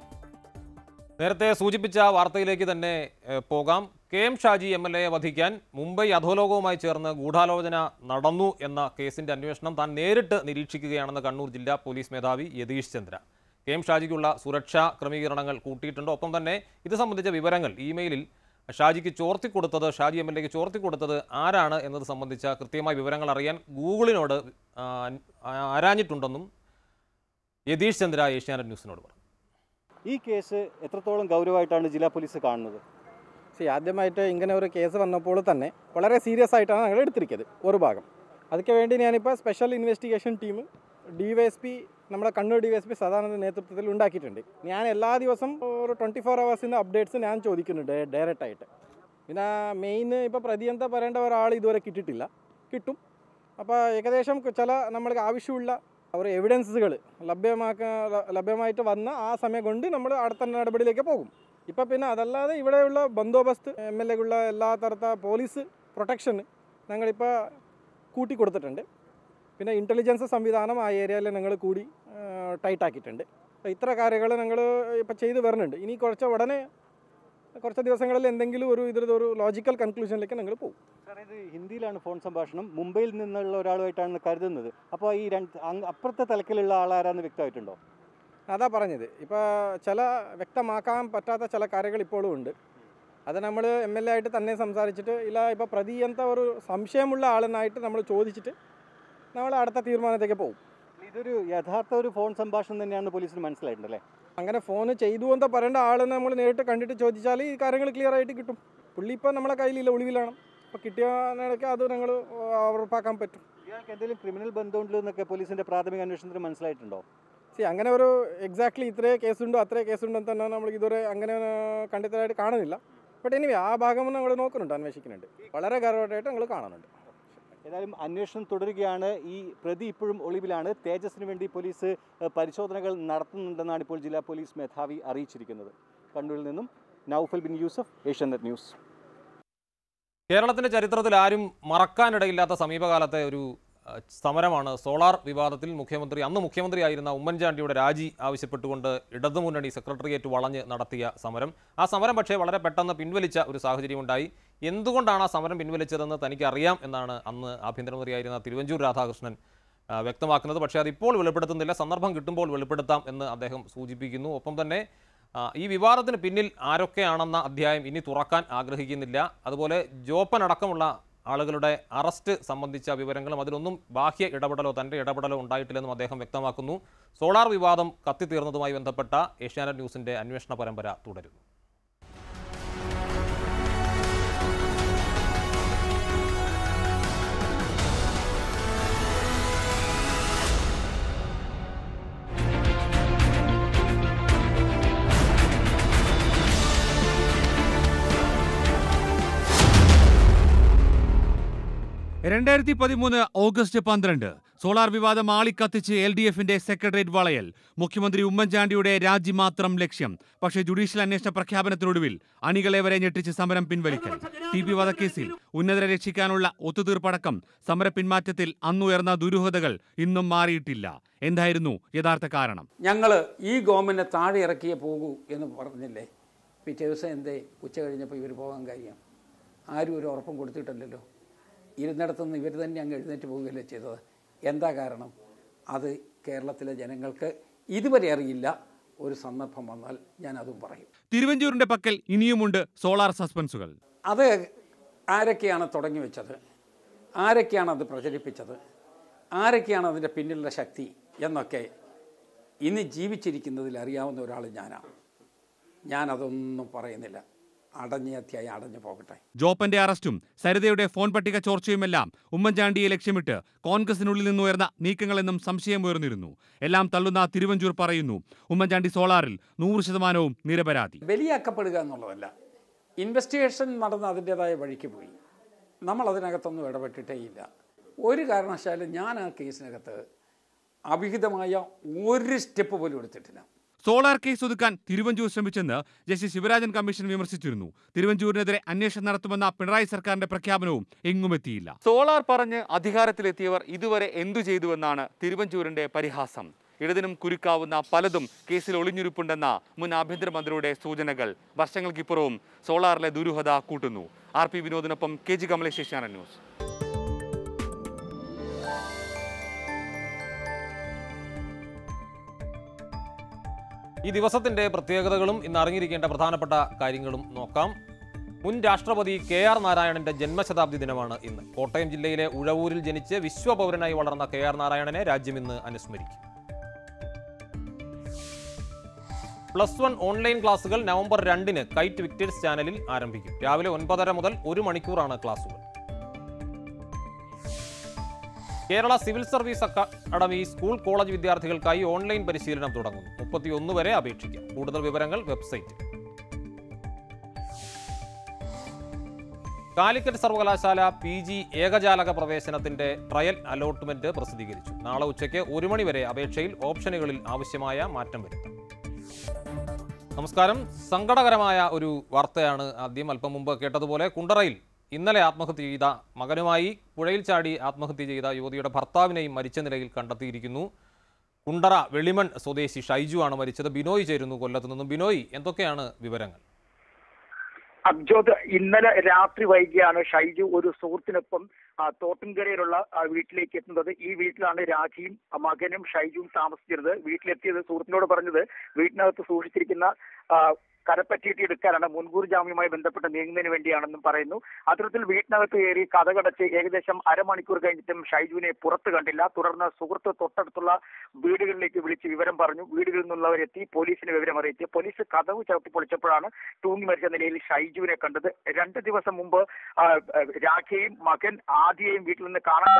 നേരത്തെ സൂചിപ്പിച്ച വാർത്തയിലേക്ക് തന്നെ ഏഹ്, പോകാം K M Shaji M L എയെ വധിക്കാൻ മുംബൈ അധോലോകവുമായി ചേർന്ന് ഗൂഢാലോചന നടന്നു എന്ന കേസിന്റെ അന്വേഷണം താൻ നേരിട്ട് നിരീക്ഷിക്കുകയാണെന്ന് കണ്ണൂർ ജില്ലാ പോലീസ് മേധാവി യതീഷ് ചന്ദ്ര കെ എം ഷാജിക്കുള്ള സുരക്ഷാ ക്രമീകരണങ്ങൾ കൂട്ടിയിട്ടുണ്ട് ഒപ്പം തന്നെ ഇത് സംബന്ധിച്ച വിവരങ്ങൾ ഇമെയിലിൽ ഷാജിക്ക് ചോർത്തിക്കൊടുത്തത് ഷാജി എം എൽ എക്ക് ചോർത്തിക്കൊടുത്തത് ആരാണ് എന്നത് സംബന്ധിച്ച കൃത്യമായ വിവരങ്ങൾ അറിയാൻ ഗൂഗിളിനോട് ആ, ആരാഞ്ഞിട്ടുണ്ടെന്നും യതീഷ് ചന്ദ്ര ഏഷ്യാനെറ്റ് ന്യൂസിനോട് പറഞ്ഞു ഈ കേസ് എത്രത്തോളം ഗൗരവമായിട്ടാണ് ജില്ലാ പോലീസ് കാണുന്നത് സി ആദ്യമായിട്ട് ഇങ്ങനെ ഒരു കേസ് വന്നപ്പോൾ തന്നെ വളരെ സീരിയസ് ആയിട്ടാണ് ഞങ്ങൾ എടുത്തിരിക്കുന്നത് ഒരു ഭാഗം ಅದಕ್ಕೆ വേണ്ടി ഞാനിപ്പോൾ special investigation team D Y S P നമ്മുടെ Kannur D Y S P Sadananda നേതൃത്വത്തിൽ ഉണ്ടാക്കിയിട്ടുണ്ട് ഞാൻ എല്ലാ ദിവസം ഒരു ട്വൻറ്റി ഫോർ അവേഴ്സിൻ്റെ അപ്ഡേറ്റ്സ് ഞാൻ ചോദിക്കുന്നുണ്ട് ഡയറക്റ്റ് ആയിട്ട് പിന്നെ മെയിൻ ഇപ്പോൾ പ്രതി എന്താ പറയേണ്ട ഒരാൾ ഇതുവരെ കിട്ടിയിട്ടില്ല കിട്ടും അപ്പോൾ ഏകദേശം ചില നമ്മൾക്ക് ആവശ്യമുള്ള ഒരു എവിഡൻസുകൾ ലഭ്യമാക്കാൻ ലഭ്യമായിട്ട് വന്ന ആ സമയം കൊണ്ട് നമ്മൾ അടുത്ത നടപടിയിലേക്ക് പോകും ഇപ്പം പിന്നെ അതല്ലാതെ ഇവിടെയുള്ള ബന്ദോബസ്ത് എം എൽ എക്കുള്ള എല്ലാ തരത്ത പോലീസ് പ്രൊട്ടക്ഷൻ ഞങ്ങളിപ്പോൾ കൂട്ടി കൊടുത്തിട്ടുണ്ട് പിന്നെ ഇൻ്റലിജൻസ് സംവിധാനം ആ ഏരിയയിൽ ഞങ്ങൾ കൂടി ടൈറ്റ് ആക്കിയിട്ടുണ്ട് അപ്പോൾ ഇത്ര കാര്യങ്ങൾ ഞങ്ങൾ ഇപ്പോൾ ചെയ്തു വരുന്നുണ്ട് ഇനി കുറച്ച് ഉടനെ കുറച്ച് ദിവസങ്ങളിൽ എന്തെങ്കിലും ഒരു ഇതിൽ ഒരു ലോജിക്കൽ കൺക്ലൂഷനിലേക്ക് ഞങ്ങൾ പോകും സാർ ഇത് ഹിന്ദിയിലാണ് ഫോൺ സംഭാഷണം മുംബൈയിൽ നിന്നുള്ള ഒരാളുമായിട്ടാണ് കരുതുന്നത് അപ്പോൾ ഈ രണ്ട് അങ്ങ് അപ്പുറത്തെ തലക്കിലുള്ള ആളാരാന്ന് വ്യക്തമായിട്ടുണ്ടോ അതാ പറഞ്ഞത് ഇപ്പോൾ ചില വ്യക്തമാക്കാൻ പറ്റാത്ത ചില കാര്യങ്ങൾ ഇപ്പോഴും ഉണ്ട് അത് നമ്മൾ എം എൽ എ ആയിട്ട് തന്നെ സംസാരിച്ചിട്ട് ഇല്ല ഇപ്പോൾ പ്രതി എന്താ ഒരു സംശയമുള്ള ആളെന്നായിട്ട് നമ്മൾ ചോദിച്ചിട്ട് നമ്മൾ അടുത്ത തീരുമാനത്തേക്ക് പോകും ഇതൊരു യഥാർത്ഥ ഒരു ഫോൺ സംഭാഷണം തന്നെയാണെന്ന് പോലീസിന് മനസ്സിലായിട്ടുണ്ടല്ലേ അങ്ങനെ ഫോൺ ചെയ്തു എന്ന് പറയേണ്ട ആളെന്ന് നമ്മൾ നേരിട്ട് കണ്ടിട്ട് ചോദിച്ചാൽ ഈ കാര്യങ്ങൾ ക്ലിയർ ആയിട്ട് കിട്ടും പുള്ളി ഇപ്പോൾ നമ്മളെ കയ്യിലില്ല ഒളിവിലാണ് അപ്പോൾ കിട്ടിയ നിലയ്ക്ക് അത് ഞങ്ങൾ ഉറപ്പാക്കാൻ പറ്റും ഇയാൾക്ക് എന്തെങ്കിലും ക്രിമിനൽ ബന്ധമുണ്ടോ എന്നൊക്കെ പോലീസിന്റെ പ്രാഥമിക അന്വേഷണത്തിന് മനസ്സിലായിട്ടുണ്ടോ സി അങ്ങനെ ഒരു എക്സാക്ട്ലി ഇത്രേ കേസുണ്ടോ അത്രേ കേസുണ്ടോ എന്ന് തന്നെ നമ്മൾ ഇതുവരെ അങ്ങനെ കണ്ടെത്തലായിട്ട് കാണുന്നില്ല ബട്ട് എനിവേ ആ ഭാഗം നമ്മൾ നോക്കുന്നുണ്ട് അന്വേഷിക്കുന്നുണ്ട് വളരെ ഗൗരവമായിട്ട് ഞങ്ങൾ കാണുന്നുണ്ട് ഏതായാലും അന്വേഷണം തുടരുകയാണ് ഈ പ്രതി ഇപ്പോഴും ഒളിവിലാണ് തേജസിന് വേണ്ടി പോലീസ് ഏഹ്, പരിശോധനകൾ നടത്തുന്നുണ്ടെന്നാണ് ഇപ്പോൾ ജില്ലാ പോലീസ് മേധാവി അറിയിച്ചിരിക്കുന്നത് കണ്ണൂരിൽ നിന്നും നൌഫൽ ബിൻ യൂസഫ് ഏഷ്യാനെറ്റ് ന്യൂസ് കേരളത്തിന്റെ ചരിത്രത്തിൽ ആരും മറക്കാനിടയില്ലാത്ത സമീപകാലത്തെ ഒരു അഹ്, സമരമാണ് സോളാർ വിവാദത്തിൽ മുഖ്യമന്ത്രി അന്ന് മുഖ്യമന്ത്രിയായിരുന്ന ഉമ്മൻചാണ്ടിയുടെ രാജി ആവശ്യപ്പെട്ടുകൊണ്ട് ഇടതുമുന്നണി സെക്രട്ടേറിയറ്റ് വളഞ്ഞ് നടത്തിയ സമരം ആ സമരം പക്ഷേ വളരെ പെട്ടെന്ന് പിൻവലിച്ച ഒരു സാഹചര്യമുണ്ടായി എന്തുകൊണ്ടാണ് ആ സമരം പിൻവലിച്ചതെന്ന് തനിക്ക് അറിയാം എന്നാണ് അന്ന് ആഭ്യന്തരമന്ത്രിയായിരുന്ന തിരുവഞ്ചൂർ രാധാകൃഷ്ണൻ ആ, വ്യക്തമാക്കുന്നത് പക്ഷേ അതിപ്പോൾ വെളിപ്പെടുത്തുന്നില്ല സന്ദർഭം കിട്ടുമ്പോൾ വെളിപ്പെടുത്താം എന്ന് അദ്ദേഹം സൂചിപ്പിക്കുന്നു ഒപ്പം തന്നെ ആ, ഈ വിവാദത്തിന് പിന്നിൽ ആരൊക്കെയാണെന്ന അധ്യായം ഇനി തുറക്കാൻ ആഗ്രഹിക്കുന്നില്ല അതുപോലെ ജോപ്പൻ അടക്കമുള്ള ആളുകളുടെ അറസ്റ്റ് സംബന്ധിച്ച വിവരങ്ങളും അതിലൊന്നും ബാഹ്യ ഇടപെടലോ തൻ്റെ ഇടപെടലോ ഉണ്ടായിട്ടില്ലെന്നും അദ്ദേഹം വ്യക്തമാക്കുന്നു സോളാർ വിവാദം കത്തിത്തീർന്നതുമായി ബന്ധപ്പെട്ട ഏഷ്യാനെറ്റ് ന്യൂസിൻ്റെ അന്വേഷണ പരമ്പര തുടരുന്നു രണ്ടായിരത്തി പതിമൂന്ന് ഓഗസ്റ്റ് പന്ത്രണ്ട് സോളാർ വിവാദം ആളിക്കത്തിച്ച് എൽ ഡി എഫിന്റെ സെക്രട്ടേറിയറ്റ് വളയൽ മുഖ്യമന്ത്രി ഉമ്മൻചാണ്ടിയുടെ രാജി മാത്രം ലക്ഷ്യം പക്ഷേ ജുഡീഷ്യൽ അന്വേഷണ പ്രഖ്യാപനത്തിനൊടുവിൽ അണികളെ വരെ ഞെട്ടിച്ച് സമരം പിൻവലിക്കൽ ടി പി വധക്കേസിൽ ഉന്നതരെ രക്ഷിക്കാനുള്ള ഒത്തുതീർപ്പടക്കം സമര പിന്മാറ്റത്തിൽ അന്നുയർന്ന ദുരൂഹതകൾ ഇന്നും മാറിയിട്ടില്ല എന്തായിരുന്നു യഥാർത്ഥ കാരണം ഞങ്ങൾ ഈ ഗവൺമെൻറ്റിനെ താഴെ ഇറക്കിയേ പോകൂ എന്ന് പറഞ്ഞില്ലേ പിറ്റേ ദിവസം എന്തേ ഉച്ച കഴിഞ്ഞപ്പോൾ ഇവർ പോകാൻ കാര്യം ആരും ഒരു ഉറപ്പും കൊടുത്തിട്ടില്ലല്ലോ ഇരുന്നിടത്തുനിന്ന് ഇവർ തന്നെ അങ്ങ് എഴുന്നേറ്റ് പോവുകയല്ലേ ചെയ്തത് എന്താ കാരണം അത് കേരളത്തിലെ ജനങ്ങൾക്ക് ഇതുവരെ അറിയില്ല ഒരു സന്ദർഭം വന്നാൽ ഞാൻ അതും പറയും തിരുവഞ്ചൂരിന്റെ പക്കൽ ഇനിയുമുണ്ട് സോളാർ സസ്പെൻസുകൾ അത് ആരൊക്കെയാണ് തുടങ്ങി വെച്ചത് ആരൊക്കെയാണ് അത് പ്രചരിപ്പിച്ചത് ആരൊക്കെയാണ് അതിൻ്റെ പിന്നിലുള്ള ശക്തി എന്നൊക്കെ ഇനി ജീവിച്ചിരിക്കുന്നതിൽ അറിയാവുന്ന ഒരാൾ ഞാനാണ് ഞാനതൊന്നും പറയുന്നില്ല അടഞ്ഞ അധ്യായം അടഞ്ഞു പോകട്ടെ ജോപ്പന്റെ അറസ്റ്റും സരിതയുടെ ഫോൺ പട്ടിക ചോർച്ചയുമെല്ലാം ഉമ്മൻചാണ്ടിയെ ലക്ഷ്യമിട്ട് കോൺഗ്രസിനുള്ളിൽ നിന്നുയർന്ന നീക്കങ്ങളെന്നും സംശയമുയർന്നിരുന്നു എല്ലാം തള്ളുന്ന തിരുവഞ്ചൂർ പറയുന്നു ഉമ്മൻചാണ്ടി സോളാറിൽ നൂറ് ശതമാനവും നിരപരാധി ബലിയാക്കപ്പെടുക എന്നുള്ളതല്ല ഇൻവെസ്റ്റിഗേഷൻ നടന്ന് അതിൻ്റെതായ വഴിക്ക് പോയി നമ്മൾ അതിനകത്തൊന്നും ഇടപെട്ടിട്ടേ ഇല്ല ഒരു കാരണവശാലും ഞാൻ ആ കേസിനകത്ത് അവിഹിതമായ ഒരു സ്റ്റെപ്പ് പോലും എടുത്തിട്ടില്ല സോളാർ കേസ് ഒതുക്കാൻ തിരുവഞ്ചൂർ ശ്രമിച്ചെന്ന് ജസ്റ്റിസ് ശിവരാജൻ കമ്മീഷൻ വിമർശിച്ചിരുന്നു തിരുവഞ്ചൂരിനെതിരെ അന്വേഷണം നടത്തുമെന്ന പിണറായി സർക്കാരിന്റെ പ്രഖ്യാപനവും എങ്ങുമെത്തിയില്ല സോളാർ പറഞ്ഞ് അധികാരത്തിലെത്തിയവർ ഇതുവരെ എന്തു ചെയ്തുവെന്നാണ് തിരുവഞ്ചൂരിന്റെ പരിഹാസം ഇടതിനും കുരുക്കാവുന്ന പലതും കേസിൽ ഒളിഞ്ഞിരിപ്പുണ്ടെന്ന മുൻ ആഭ്യന്തരമന്ത്രിയുടെ സൂചനകൾ വർഷങ്ങൾക്കിപ്പുറവും സോളാറിലെ ദുരൂഹത കൂട്ടുന്നു ആർ പി വിനോദിനൊപ്പം K G Kamalesh Asianet News ഈ ദിവസത്തിന്റെ പ്രത്യേകതകളും ഇന്ന് അറിഞ്ഞിരിക്കേണ്ട പ്രധാനപ്പെട്ട കാര്യങ്ങളും നോക്കാം മുൻ രാഷ്ട്രപതി കെ ആർ നാരായണന്റെ ജന്മശതാബ്ദി ദിനമാണ് ഇന്ന് കോട്ടയം ജില്ലയിലെ ഉഴവൂരിൽ ജനിച്ച് വിശ്വപൗരനായി വളർന്ന കെ ആർ നാരായണനെ രാജ്യം ഇന്ന് അനുസ്മരിക്കും പ്ലസ് വൺ ഓൺലൈൻ ക്ലാസുകൾ നവംബർ രണ്ടിന് കൈറ്റ് വിക്ടേഴ്സ് ചാനലിൽ ആരംഭിക്കും രാവിലെ ഒൻപതര മുതൽ ഒരു മണിക്കൂറാണ് ക്ലാസുകൾ Kerala civil service academy school college വിദ്യാർത്ഥികൾക്കായി ഓൺലൈൻ പരിശീലനം തുടങ്ങുന്നു മുപ്പത്തിയൊന്ന് വരെ അപേക്ഷിക്കാം കൂടുതൽ വിവരങ്ങൾ വെബ്സൈറ്റ് കാലിക്കറ്റ് സർവകലാശാല പി ജി ഏകജാലക പ്രവേശനത്തിന്റെ ട്രയൽ അലോട്ട്മെന്റ് പ്രസിദ്ധീകരിച്ചു നാളെ ഉച്ചയ്ക്ക് ഒരു മണി വരെ അപേക്ഷയിൽ ഓപ്ഷനുകളിൽ ആവശ്യമായ മാറ്റം വരുത്താം നമസ്കാരം സങ്കടകരമായ ഒരു വാർത്തയാണ് ആദ്യം അല്പം മുമ്പ് കേട്ടതുപോലെ കുണ്ടറയിൽ ഇന്നലെ ആത്മഹത്യ ചെയ്ത മകനുമായി പുഴയിൽ ചാടി ആത്മഹത്യ ചെയ്ത യുവതിയുടെ ഭർത്താവിനെയും മരിച്ച നിലയിൽ കണ്ടെത്തിയിരിക്കുന്നു കുണ്ടറ വെളിമൺ സ്വദേശി ഷൈജു ആണ് മരിച്ചത് ബിനോയ് ചേരുന്നു കൊല്ലത്ത് നിന്നും ബിനോയ് എന്തൊക്കെയാണ് വിവരങ്ങൾ അബ്ജോദ് ഇന്നലെ രാത്രി വൈകിയാണ് ഷൈജു ഒരു സുഹൃത്തിനൊപ്പം ആ, തോട്ടുംകരയിലുള്ള ആ, വീട്ടിലേക്ക് എത്തുന്നത് ഈ വീട്ടിലാണ് രാഖിയും ആ, മകനും ഷൈജുവും താമസിച്ചിരുന്നത് വീട്ടിലെത്തിയത് സുഹൃത്തിനോട് പറഞ്ഞത് വീട്ടിനകത്ത് സൂക്ഷിച്ചിരിക്കുന്ന ആ, കരപ്പറ്റിയിട്ട് എടുക്കാനാണ് മുൻകൂർ ജാമ്യവുമായി ബന്ധപ്പെട്ട് നീങ്ങുന്നതിന് വേണ്ടിയാണെന്നും പറയുന്നു അത്തരത്തിൽ വീട്ടിനകത്ത് കയറി കഥകടച്ച് ഏകദേശം അരമണിക്കൂർ കഴിഞ്ഞിട്ടും ഷൈജുവിനെ പുറത്ത് കണ്ടില്ല തുടർന്ന് സുഹൃത്ത് തൊട്ടടുത്തുള്ള വീടുകളിലേക്ക് വിളിച്ച് വിവരം പറഞ്ഞു വീടുകളിൽ നിന്നുള്ളവരെത്തി പോലീസിന് വിവരം അറിയിച്ചു പോലീസ് കഥവ് ചവിട്ടി പൊളിച്ചപ്പോഴാണ് തൂങ്ങി മരിച്ച നിലയിൽ ഷൈജുവിനെ കണ്ടത് രണ്ട് ദിവസം മുമ്പ് ആ, ആ, രാഖയെയും മകൻ ആദ്യയെയും വീട്ടിൽ നിന്ന് കാണാൻ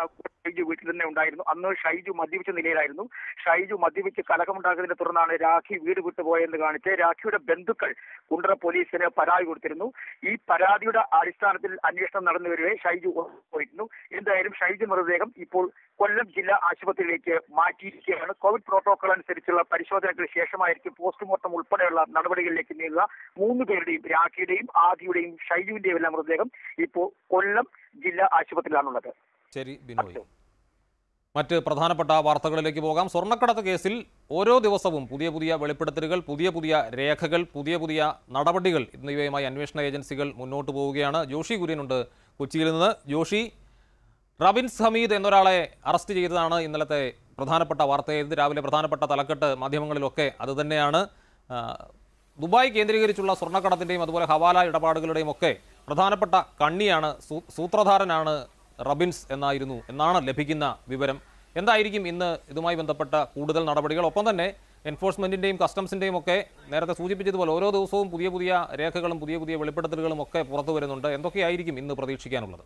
ഷൈജു വീട്ടിൽ തന്നെ ഉണ്ടായിരുന്നു അന്ന് ഷൈജു മദ്യപിച്ച നിലയിലായിരുന്നു ഷൈജു മദ്യപിച്ച് കലഹമുണ്ടാക്കുന്നതിനെ തുടർന്നാണ് രാഖി വീട് വിട്ടുപോയെന്ന് കാണിച്ച് രാഖിയുടെ ബന്ധുക്കൾ കുണ്ടറ പോലീസിന് പരാതി കൊടുത്തിരുന്നു ഈ പരാതിയുടെ അടിസ്ഥാനത്തിൽ അന്വേഷണം നടന്നു വരികയെ ഷൈജു പോയിരുന്നു എന്തായാലും ഷൈജു മൃതദേഹം ഇപ്പോൾ കൊല്ലം ജില്ലാ ആശുപത്രിയിലേക്ക് മാറ്റിയിരിക്കുകയാണ് കോവിഡ് പ്രോട്ടോകോൾ അനുസരിച്ചുള്ള പരിശോധനയ്ക്ക് ശേഷമായിരിക്കും പോസ്റ്റ്മോർട്ടം ഉൾപ്പെടെയുള്ള നടപടികളിലേക്ക് നീങ്ങുക മൂന്ന് പേരുടെയും രാഖിയുടെയും ആദിയുടെയും ഷൈജുവിന്റെയും എല്ലാം മൃതദേഹം ഇപ്പോൾ കൊല്ലം ജില്ലാ ആശുപത്രിയിലാണുള്ളത് ശരി ബിനോയ് മറ്റ് പ്രധാനപ്പെട്ട വാർത്തകളിലേക്ക് പോകാം സ്വർണ്ണക്കടത്ത് കേസിൽ ഓരോ ദിവസവും പുതിയ പുതിയ വെളിപ്പെടുത്തലുകൾ പുതിയ പുതിയ രേഖകൾ പുതിയ പുതിയ നടപടികൾ എന്നിവയുമായി അന്വേഷണ ഏജൻസികൾ മുന്നോട്ട് പോവുകയാണ് ജോഷി കുര്യനുണ്ട് കൊച്ചിയിൽ നിന്ന് ജോഷി റബിൻസ് ഹമീദ് എന്നൊരാളെ അറസ്റ്റ് ചെയ്തതാണ് ഇന്നലത്തെ പ്രധാനപ്പെട്ട വാർത്ത ഇത് രാവിലെ പ്രധാനപ്പെട്ട തലക്കെട്ട് മാധ്യമങ്ങളിലൊക്കെ അതുതന്നെയാണ് ആ, ദുബായ് കേന്ദ്രീകരിച്ചുള്ള സ്വർണ്ണക്കടത്തിൻ്റെയും അതുപോലെ ഹവാല ഇടപാടുകളുടെയും ഒക്കെ പ്രധാനപ്പെട്ട കണ്ണിയാണ് സൂ- സൂത്രധാരനാണ് റബിൻസ് എന്നായിരുന്നു എന്നാണ് ലഭിക്കുന്ന വിവരം എന്തായിരിക്കും ഇന്ന് ഇതുമായി ബന്ധപ്പെട്ട കൂടുതൽ നടപടികൾ ഒപ്പം തന്നെ എൻഫോഴ്സ്മെൻറ്റിൻ്റെയും കസ്റ്റംസിൻ്റെയും ഒക്കെ നേരത്തെ സൂചിപ്പിച്ചതുപോലെ ഓരോ ദിവസവും പുതിയ പുതിയ രേഖകളും പുതിയ പുതിയ വെളിപ്പെടുത്തലുകളും ഒക്കെ പുറത്തു വരുന്നുണ്ട് എന്തൊക്കെയായിരിക്കും ഇന്ന് പ്രതീക്ഷിക്കാനുള്ളത്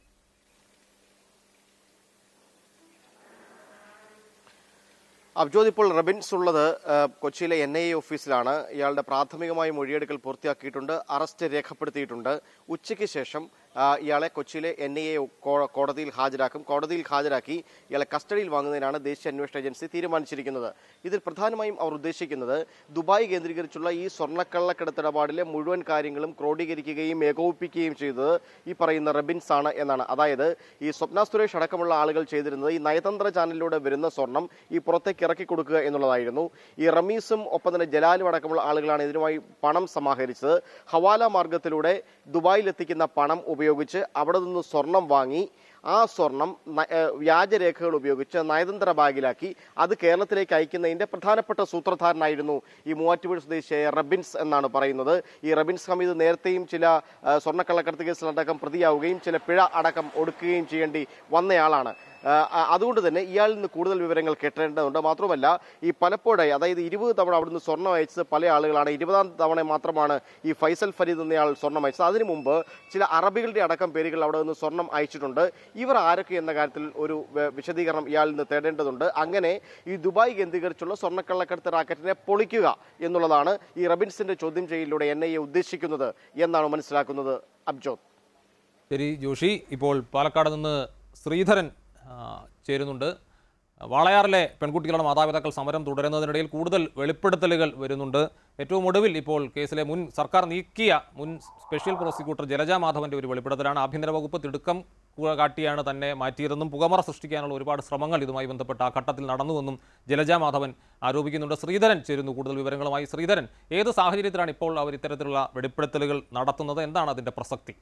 അബ്ജോദ് ഇപ്പോൾ റബിൻസ് ഉള്ളത് ആ, കൊച്ചിയിലെ എൻ ഐ എ ഓഫീസിലാണ് ഇയാളുടെ പ്രാഥമികമായ മൊഴിയെടുക്കൽ പൂർത്തിയാക്കിയിട്ടുണ്ട് അറസ്റ്റ് രേഖപ്പെടുത്തിയിട്ടുണ്ട് ഉച്ചയ്ക്ക് ശേഷം ആ, ഇയാളെ കൊച്ചിയിലെ എൻ ഐ എ കോടതിയിൽ ഹാജരാക്കും കോടതിയിൽ ഹാജരാക്കി ഇയാളെ കസ്റ്റഡിയിൽ വാങ്ങുന്നതിനാണ് ദേശീയ അന്വേഷണ ഏജൻസി തീരുമാനിച്ചിരിക്കുന്നത് ഇതിൽ പ്രധാനമായും അവർ ഉദ്ദേശിക്കുന്നത് ദുബായ് കേന്ദ്രീകരിച്ചുള്ള ഈ സ്വർണ്ണക്കള്ളക്കടത്തിടപാടിലെ മുഴുവൻ കാര്യങ്ങളും ക്രോഡീകരിക്കുകയും ഏകോപിപ്പിക്കുകയും ചെയ്തത് ഈ പറയുന്ന റബിൻസ് ആണ് എന്നാണ് അതായത് ഈ സ്വപ്ന സുരേഷ് അടക്കമുള്ള ആളുകൾ ചെയ്തിരുന്നത് ഈ നയതന്ത്ര ചാനലിലൂടെ വരുന്ന സ്വർണം ഈ പുറത്തേക്ക് ഇറക്കി കൊടുക്കുക എന്നുള്ളതായിരുന്നു ഈ റമീസും ഒപ്പം തന്നെ ജലാലും അടക്കമുള്ള ആളുകളാണ് ഇതിനുമായി പണം സമാഹരിച്ചത് ഹവാല മാർഗത്തിലൂടെ ദുബായിൽ എത്തിക്കുന്ന പണം ഉപയോഗിച്ച് അവിടെ നിന്ന് സ്വർണം വാങ്ങി ആ സ്വർണം ന- ഏഹ് വ്യാജരേഖകൾ ഉപയോഗിച്ച് നയതന്ത്ര ബാഗിലാക്കി അത് കേരളത്തിലേക്ക് അയക്കുന്നതിന്റെ പ്രധാനപ്പെട്ട സൂത്രധാരനായിരുന്നു ഈ മൂവാറ്റുപുഴ സ്വദേശിയായ റബിൻസ് എന്നാണ് പറയുന്നത് ഈ റബിൻസ് ഹമീദ് നേരത്തെയും ചില ഏഹ് സ്വർണ്ണക്കള്ളക്കടത്ത് കേസിലടക്കം പ്രതിയാവുകയും ചില പിഴ അടക്കം ഒടുക്കുകയും ചെയ്യേണ്ടി വന്നയാളാണ് ആ, ആ, അതുകൊണ്ട് തന്നെ ഇയാളിൽ നിന്ന് കൂടുതൽ വിവരങ്ങൾ കിട്ടേണ്ടതുണ്ട് മാത്രമല്ല ഈ പലപ്പോഴായി അതായത് ഇരുപത് തവണ അവിടുന്ന് സ്വർണ്ണം അയച്ചത് പല ആളുകളാണ് ഇരുപതാം തവണ മാത്രമാണ് ഈ ഫൈസൽ ഫരീദ് എന്നയാൾ സ്വർണ്ണം അയച്ചത് അതിനു മുമ്പ് ചില അറബികളുടെ അടക്കം പേരുകൾ അവിടെ നിന്ന് സ്വർണ്ണം അയച്ചിട്ടുണ്ട് ഇവർ ആരൊക്കെ എന്ന കാര്യത്തിൽ ഒരു വ- വിശദീകരണം ഇയാളിൽ നിന്ന് തേടേണ്ടതുണ്ട് അങ്ങനെ ഈ ദുബായ് കേന്ദ്രീകരിച്ചുള്ള സ്വർണ്ണക്കള്ളക്കടത്ത് റാക്കറ്റിനെ പൊളിക്കുക എന്നുള്ളതാണ് ഈ റബിൻസിന്റെ ചോദ്യം ചെയ്യലിലൂടെ എൻ ഐ എ ഉദ്ദേശിക്കുന്നത് എന്നാണ് മനസ്സിലാക്കുന്നത് അബ്ജോത് ശരി ജോഷി ഇപ്പോൾ പാലക്കാട് നിന്ന് ശ്രീധരൻ ആ, ചേരുന്നുണ്ട് വാളയാറിലെ പെൺകുട്ടികളുടെ മാതാപിതാക്കൾ സമരം തുടരുന്നതിനിടയിൽ കൂടുതൽ വെളിപ്പെടുത്തലുകൾ വരുന്നുണ്ട് ഏറ്റവും ഒടുവിൽ ഇപ്പോൾ കേസിലെ മുൻ സർക്കാർ നീക്കിയ മുൻ സ്പെഷ്യൽ പ്രോസിക്യൂട്ടർ ജലജ മാധവന്റെ ഒരു വെളിപ്പെടുത്തലാണ് ആഭ്യന്തര വകുപ്പ് തിടുക്കം കു- കാട്ടിയാണ് തന്നെ മാറ്റിയതെന്നും പുകമറ സൃഷ്ടിക്കാനുള്ള ഒരുപാട് ശ്രമങ്ങൾ ഇതുമായി ബന്ധപ്പെട്ട് ആ ഘട്ടത്തിൽ നടന്നുവെന്നും ജലജ മാധവൻ ആരോപിക്കുന്നുണ്ട് ശ്രീധരൻ ചേരുന്നു കൂടുതൽ വിവരങ്ങളുമായി ശ്രീധരൻ ഏത് സാഹചര്യത്തിലാണ് ഇപ്പോൾ അവർ ഇത്തരത്തിലുള്ള വെളിപ്പെടുത്തലുകൾ നടത്തുന്നത് എന്താണ് അതിന്റെ പ്രസക്തി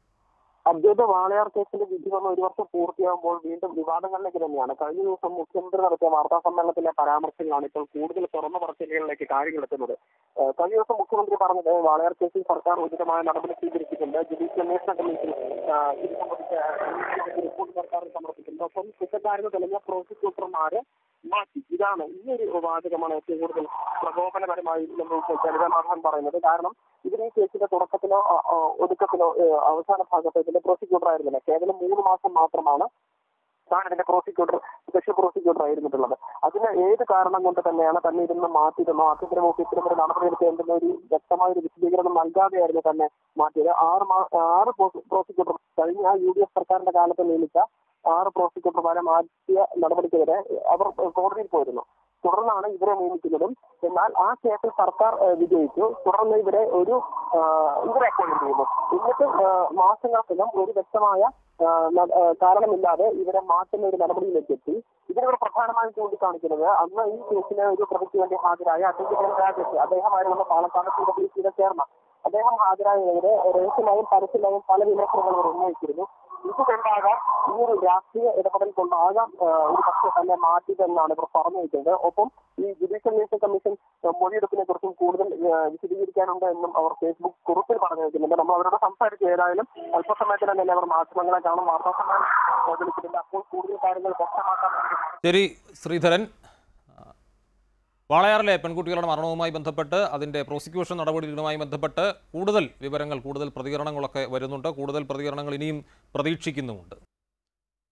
അദ്വൈത വാളയാർ കേസിന്റെ വിധി വന്ന് ഒരു വർഷം പൂർത്തിയാകുമ്പോൾ വീണ്ടും വിവാദങ്ങളിലേക്ക് തന്നെയാണ് കഴിഞ്ഞ ദിവസം മുഖ്യമന്ത്രി നടത്തിയ വാർത്താ സമ്മേളനത്തിലെ പരാമർശങ്ങളാണ് ഇപ്പോൾ കൂടുതൽ തുറന്ന പറച്ചിലുകളിലേക്ക് കാര്യങ്ങൾ എത്തുന്നത് ഏഹ് കഴിഞ്ഞ ദിവസം മുഖ്യമന്ത്രി പറഞ്ഞത് വാളയാർ കേസിൽ സർക്കാർ ഉചിതമായ നടപടി സ്വീകരിച്ചിട്ടുണ്ട് ജുഡീഷ്യൽ അന്വേഷണ കമ്മീഷൻ ആഹ് ഇത് സംബന്ധിച്ച റിപ്പോർട്ട് സർക്കാർ സമർപ്പിച്ചിട്ടുണ്ട് ഒപ്പം കുറ്റക്കാരെന്ന് തെളിഞ്ഞ പ്രോസിക്യൂട്ടർമാരെ മാറ്റി ഇതാണ് ഈ ഒരു വാചകമാണ് ഏറ്റവും കൂടുതൽ പ്രകോപനപരമായി നമുക്ക് ചരിതമാധാൻ പറയുന്നത് കാരണം ഇതിന് ഈ കേസിന്റെ തുടക്കത്തിലോ അ, അ, ഒടുക്കത്തിലോ ഏ, അവസാന ഭാഗത്തോ ഇതിന്റെ പ്രോസിക്യൂട്ടർ ആയിരുന്നില്ല കേവലം മൂന്ന് മാസം മാത്രമാണ് താൻ ഇതിന്റെ പ്രോസിക്യൂട്ടർ സ്പെഷ്യൽ പ്രോസിക്യൂട്ടർ ആയിരുന്നിട്ടുള്ളത് അതിന് ഏത് കാരണം കൊണ്ട് തന്നെയാണ് തന്നെ ഇതിൽ മാറ്റിയതെന്നോ ആഭ്യന്തര വകുപ്പ് ഇത്തരം ഒരു നടപടി എടുക്കേണ്ടെന്ന ഒരു വ്യക്തമായ ഒരു വിശദീകരണം നൽകാതെയായിരുന്നു തന്നെ മാറ്റിയത് ആറ് മാ ആറ് പ്രോസിക്യൂട്ടർ കഴിഞ്ഞ യു ഡി എഫ് സർക്കാരിന്റെ കാലത്ത് നിയമിച്ച ആറ് പ്രോസിക്യൂട്ടർമാരെ മാറ്റിയ നടപടിക്കെതിരെ അവർ കോടതിയിൽ പോയിരുന്നു തുടർന്നാണ് ഇവരെ നിയമിക്കുന്നതും എന്നാൽ ആ കേസിൽ സർക്കാർ ഏഹ്, വിജയിച്ചു തുടർന്ന് ഇവരെ ഒരു ആഹ്, ഇവരെ അപ്പോയിന്റ് ചെയ്യുന്നു എന്നിട്ട് ആഹ്, മാസങ്ങൾക്കകം ഒരു വ്യക്തമായ ആഹ്, ന- ആഹ്, കാരണമില്ലാതെ ഇവരെ മാറ്റുന്ന ഒരു നടപടിയിലേക്ക് എത്തി ഇതിനിവർ പ്രധാനമായും ചൂണ്ടിക്കാണിക്കുന്നത് അന്ന് ഈ കേസിലെ ഒരു പ്രതിക്ക് വേണ്ടി ഹാജരായ അഡ്വക്കേറ്റ് രാജേഷ് അദ്ദേഹമായിരുന്നു പാലക്കാട് സി ഡബ്ല്യു സിയുടെ ചെയർമാൻ അദ്ദേഹം ഹാജരായതിനെതിരെ രഹസ്യമായും പരസ്യമായും പല വിമർശനങ്ങൾ അവർ ഉന്നയിച്ചിരുന്നു ഇത് കൊണ്ടാകാം ഈ ഒരു രാഷ്ട്രീയ ഇടപെടൽ കൊണ്ടാകാം ആഹ്, ഒരു പക്ഷേ തന്നെ മാറ്റിയതെന്നാണ് ഇവർ പറഞ്ഞു വെക്കുന്നത് ഒപ്പം ഈ ജുഡീഷ്യൽ അന്വേഷണ കമ്മീഷൻ ആഹ്, മൊഴിയെടുപ്പിനെ കുറിച്ചും കൂടുതൽ ആഹ്, വിശദീകരിക്കാനുണ്ട് എന്നും അവർ ഫേസ്ബുക്ക് കുറിപ്പിൽ പറഞ്ഞു വെക്കുന്നുണ്ട് നമ്മൾ അവരോട് സംസാരിച്ചു ഏതായാലും അല്പസമയത്തിൽ തന്നെ അവർ മാധ്യമങ്ങളെ കാണും വാർത്താ സമ്മേളനം വിളിക്കുന്നുണ്ട് അപ്പോൾ കൂടുതൽ കാര്യങ്ങൾ വ്യക്തമാക്കാൻ വേണ്ടി ശരി ശ്രീധരൻ ആ, വാളയാറിലെ പെൺകുട്ടികളുടെ മരണവുമായി ബന്ധപ്പെട്ട് അതിൻ്റെ പ്രോസിക്യൂഷൻ നടപടികളുമായി ബന്ധപ്പെട്ട് കൂടുതൽ വിവരങ്ങൾ കൂടുതൽ പ്രതികരണങ്ങളൊക്കെ വരുന്നുണ്ട് കൂടുതൽ പ്രതികരണങ്ങൾ ഇനിയും പ്രതീക്ഷിക്കുന്നുമുണ്ട്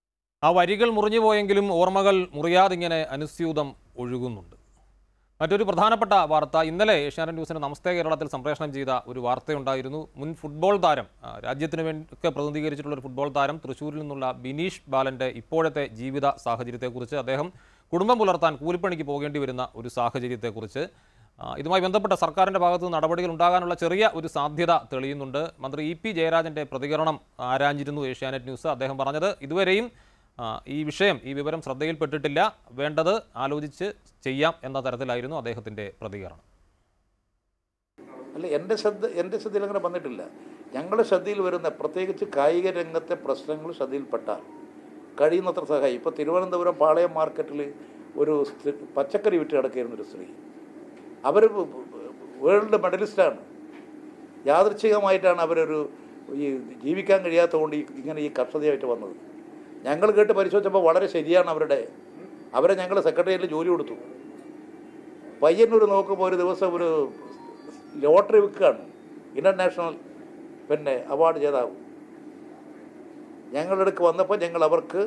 ആ വരികൾ മുറിഞ്ഞു പോയെങ്കിലും ഓർമ്മകൾ മുറിയാതിങ്ങനെ അനുസ്യൂതം ഒഴുകുന്നുണ്ട് മറ്റൊരു പ്രധാനപ്പെട്ട വാർത്ത ഇന്നലെ ഏഷ്യാനെറ്റ് ന്യൂസിന് നമസ്തേ കേരളത്തിൽ സംപ്രേഷണം ചെയ്ത ഒരു വാർത്തയുണ്ടായിരുന്നു മുൻ ഫുട്ബോൾ താരം ആ, രാജ്യത്തിന് വേണ്ടി ഒക്കെ പ്രതിനിധീകരിച്ചിട്ടുള്ള ഒരു ഫുട്ബോൾ താരം തൃശ്ശൂരിൽ നിന്നുള്ള ബിനീഷ് ബാലൻ്റെ ഇപ്പോഴത്തെ ജീവിത സാഹചര്യത്തെക്കുറിച്ച് അദ്ദേഹം കുടുംബം പുലർത്താൻ കൂലിപ്പണിക്ക് പോകേണ്ടി വരുന്ന ഒരു സാഹചര്യത്തെക്കുറിച്ച് ആ, ഇതുമായി ബന്ധപ്പെട്ട സർക്കാരിൻ്റെ ഭാഗത്ത് നിന്ന് നടപടികൾ ഉണ്ടാകാനുള്ള ചെറിയ ഒരു സാധ്യത തെളിയുന്നുണ്ട് മന്ത്രി ഇ പി ജയരാജൻ്റെ പ്രതികരണം ആരാഞ്ഞിരുന്നു ഏഷ്യാനെറ്റ് ന്യൂസ് അദ്ദേഹം പറഞ്ഞത് ഇതുവരെയും ആ, ഈ വിഷയം ഈ വിവരം ശ്രദ്ധയിൽപ്പെട്ടിട്ടില്ല വേണ്ടത് ആലോചിച്ച് ചെയ്യാം എന്ന തരത്തിലായിരുന്നു അദ്ദേഹത്തിൻ്റെ പ്രതികരണം അല്ല എൻ്റെ ശ്രദ്ധ എൻ്റെ ശ്രദ്ധയിൽ അങ്ങനെ വന്നിട്ടില്ല ഞങ്ങളുടെ ശ്രദ്ധയിൽ വരുന്ന പ്രത്യേകിച്ച് കായിക രംഗത്തെ പ്രശ്നങ്ങൾ ശ്രദ്ധയിൽപ്പെട്ടാൽ കഴിയുന്നത്ര സഹായം ഇപ്പോൾ തിരുവനന്തപുരം പാളയം മാർക്കറ്റിൽ ഒരു സ്ത്രീ പച്ചക്കറി വിറ്റ് കിടക്കുകയായിരുന്ന ഒരു സ്ത്രീ അവർ വേൾഡ് മെഡലിസ്റ്റാണ് യാദൃച്ഛികമായിട്ടാണ് അവരൊരു ഈ ജീവിക്കാൻ കഴിയാത്തതുകൊണ്ട് ഈ ഇങ്ങനെ ഈ കർഷതയായിട്ട് വന്നത് ഞങ്ങൾ കേട്ട് പരിശോധിച്ചപ്പോൾ വളരെ ശരിയാണ് അവരുടെ അവരെ ഞങ്ങൾ സെക്രട്ടേറിയറ്റിൽ ജോലി കൊടുത്തു പയ്യന്നൂർ നോക്കുമ്പോൾ ഒരു ദിവസം ഒരു ലോട്ടറി വിൽക്കുകയാണ് ഇൻ്റർനാഷണൽ പിന്നെ അവാർഡ് ജേതാവ് ഞങ്ങളുടെ അടുക്ക് വന്നപ്പോൾ ഞങ്ങൾ അവർക്ക്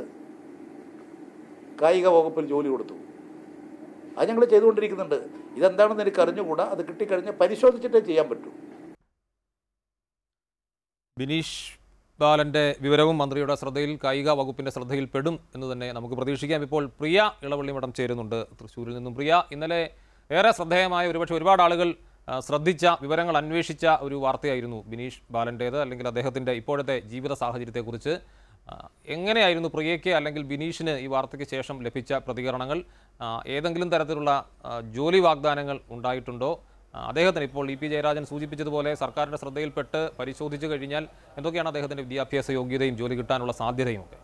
കായിക വകുപ്പിൽ ജോലി കൊടുത്തു അത് ഞങ്ങൾ ചെയ്തുകൊണ്ടിരിക്കുന്നുണ്ട് ഇതെന്താണെന്ന് എനിക്ക് അറിഞ്ഞുകൂടാ അത് കിട്ടിക്കഴിഞ്ഞാൽ പരിശോധിച്ചിട്ടേ ചെയ്യാൻ പറ്റൂ ബിനീഷ് ബാലൻ്റെ വിവരവും മന്ത്രിയുടെ ശ്രദ്ധയിൽ കായിക വകുപ്പിൻ്റെ ശ്രദ്ധയിൽ പെടും എന്ന് തന്നെ നമുക്ക് പ്രതീക്ഷിക്കാം ഇപ്പോൾ പ്രിയ ഇളവള്ളി മഠം ചേരുന്നുണ്ട് തൃശ്ശൂരിൽ നിന്നും പ്രിയ ഇന്നലെ ഏറെ ശ്രദ്ധേയമായ ഒരുപക്ഷെ ഒരുപാട് ആളുകൾ ആ, ശ്രദ്ധിച്ച വിവരങ്ങൾ അന്വേഷിച്ച ഒരു വാർത്തയായിരുന്നു ബിനീഷ് ബാലൻ്റേത് അല്ലെങ്കിൽ അദ്ദേഹത്തിൻ്റെ ഇപ്പോഴത്തെ ജീവിത സാഹചര്യത്തെക്കുറിച്ച് ആ, എങ്ങനെയായിരുന്നു പ്രിയയ്ക്ക് അല്ലെങ്കിൽ ബിനീഷിന് ഈ വാർത്തയ്ക്ക് ശേഷം ലഭിച്ച പ്രതികരണങ്ങൾ ആ, ഏതെങ്കിലും തരത്തിലുള്ള ആ, ജോലി വാഗ്ദാനങ്ങൾ ഉണ്ടായിട്ടുണ്ടോ ആ, അദ്ദേഹത്തിന് ഇപ്പോൾ ഇ പി ജയരാജൻ സൂചിപ്പിച്ചതുപോലെ സർക്കാരിൻ്റെ ശ്രദ്ധയിൽപ്പെട്ട് പരിശോധിച്ചു കഴിഞ്ഞാൽ എന്തൊക്കെയാണ് അദ്ദേഹത്തിൻ്റെ വിദ്യാഭ്യാസ യോഗ്യതയും ജോലി കിട്ടാനുള്ള സാധ്യതയും ഒക്കെ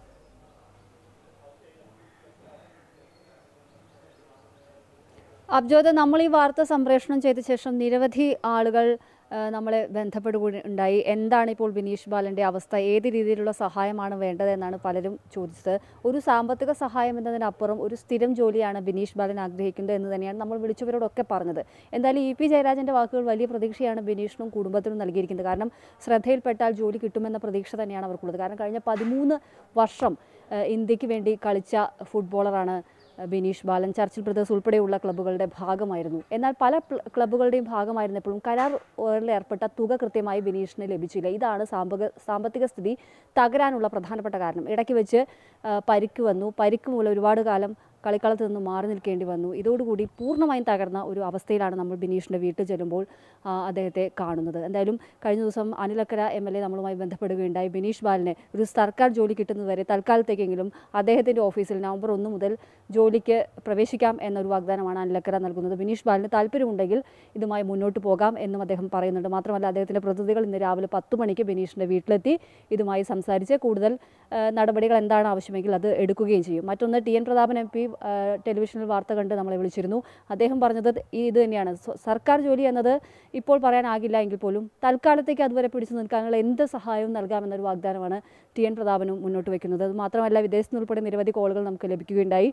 അബ്ജോദ് നമ്മൾ ഈ വാർത്ത സംപ്രേഷണം ചെയ്ത ശേഷം നിരവധി ആളുകൾ ആ, നമ്മളെ ബന്ധപ്പെടുകയുണ്ടായി എന്താണ് ഇപ്പോൾ ബിനീഷ് ബാലൻ്റെ അവസ്ഥ ഏത് രീതിയിലുള്ള സഹായമാണ് വേണ്ടതെന്നാണ് പലരും ചോദിച്ചത് ഒരു സാമ്പത്തിക സഹായം എന്നതിനപ്പുറം ഒരു സ്ഥിരം ജോലിയാണ് ബിനീഷ് ബാലൻ ആഗ്രഹിക്കുന്നത് എന്ന് തന്നെയാണ് നമ്മൾ വിളിച്ചവരോടൊക്കെ പറഞ്ഞത് എന്തായാലും ഇ പി ജയരാജൻ്റെ വാക്കുകൾ വലിയ പ്രതീക്ഷയാണ് ബിനീഷിനും കുടുംബത്തിനും നൽകിയിരിക്കുന്നത് കാരണം ശ്രദ്ധയിൽപ്പെട്ടാൽ ജോലി കിട്ടുമെന്ന പ്രതീക്ഷ തന്നെയാണ് അവർക്കുള്ളത് കാരണം കഴിഞ്ഞ പതിമൂന്ന് വർഷം ആ, ഇന്ത്യക്ക് വേണ്ടി കളിച്ച ഫുട്ബോളറാണ് ബിനീഷ് ബാലൻ ചർച്ചിൽ ബ്രദേഴ്സ് ഉൾപ്പെടെയുള്ള ക്ലബ്ബുകളുടെ ഭാഗമായിരുന്നു എന്നാൽ പല പ്ല- ക്ലബ്ബുകളുടെയും ഭാഗമായിരുന്നപ്പോഴും കരാർ ഏർപ്പെട്ട തുക കൃത്യമായി ബിനീഷിന് ലഭിച്ചില്ല ഇതാണ് സാമ്പക സാമ്പത്തിക സ്ഥിതി തകരാനുള്ള പ്രധാനപ്പെട്ട കാരണം ഇടയ്ക്ക് വെച്ച് ആ, പരിക്ക് വന്നു പരിക്ക് മൂലം ഒരുപാട് കാലം കളിക്കളത്തിൽ നിന്ന് മാറി നിൽക്കേണ്ടി വന്നു ഇതോടുകൂടി പൂർണ്ണമായും തകർന്ന ഒരു അവസ്ഥയിലാണ് നമ്മൾ ബിനീഷിൻ്റെ വീട്ടിൽ ചെല്ലുമ്പോൾ ആ, അദ്ദേഹത്തെ കാണുന്നത് എന്തായാലും കഴിഞ്ഞ ദിവസം അനിലക്കര എം എൽ എ നമ്മളുമായി ബന്ധപ്പെടുകയുണ്ടായി ബിനീഷ് ബാലിനെ ഒരു സർക്കാർ ജോലി കിട്ടുന്നതുവരെ തൽക്കാലത്തേക്കെങ്കിലും അദ്ദേഹത്തിൻ്റെ ഓഫീസിൽ നവംബർ ഒന്ന് മുതൽ ജോലിക്ക് പ്രവേശിക്കാം എന്നൊരു വാഗ്ദാനമാണ് അനിലക്കര നൽകുന്നത് ബിനീഷ് ബാലിന് താല്പര്യമുണ്ടെങ്കിൽ ഇതുമായി മുന്നോട്ട് പോകാം എന്നും അദ്ദേഹം പറയുന്നുണ്ട് മാത്രമല്ല അദ്ദേഹത്തിൻ്റെ പ്രതിനിധികൾ ഇന്ന് രാവിലെ പത്ത് മണിക്ക് ബിനീഷിൻ്റെ വീട്ടിലെത്തി ഇതുമായി സംസാരിച്ച് കൂടുതൽ ആ, നടപടികൾ എന്താണ് ആവശ്യമെങ്കിൽ അത് എടുക്കുകയും ചെയ്യും മറ്റൊന്ന് T N Prathapan M P ടെലിവിഷനിൽ വാർത്ത കണ്ട് നമ്മളെ വിളിച്ചിരുന്നു അദ്ദേഹം പറഞ്ഞത് ഈ ഇത് തന്നെയാണ് സ്വ- സർക്കാർ ജോലി എന്നത് ഇപ്പോൾ പറയാനാകില്ല എങ്കിൽ പോലും തൽക്കാലത്തേക്ക് അതുവരെ പിടിച്ചു നിൽക്കാനുള്ള എന്ത് സഹായവും നൽകാമെന്നൊരു വാഗ്ദാനമാണ് ടി എൻ പ്രതാപനും മുന്നോട്ട് വയ്ക്കുന്നത് അത് മാത്രമല്ല വിദേശത്ത് ഉൾപ്പെടെ നിരവധി കോളുകൾ നമുക്ക് ലഭിക്കുകയുണ്ടായി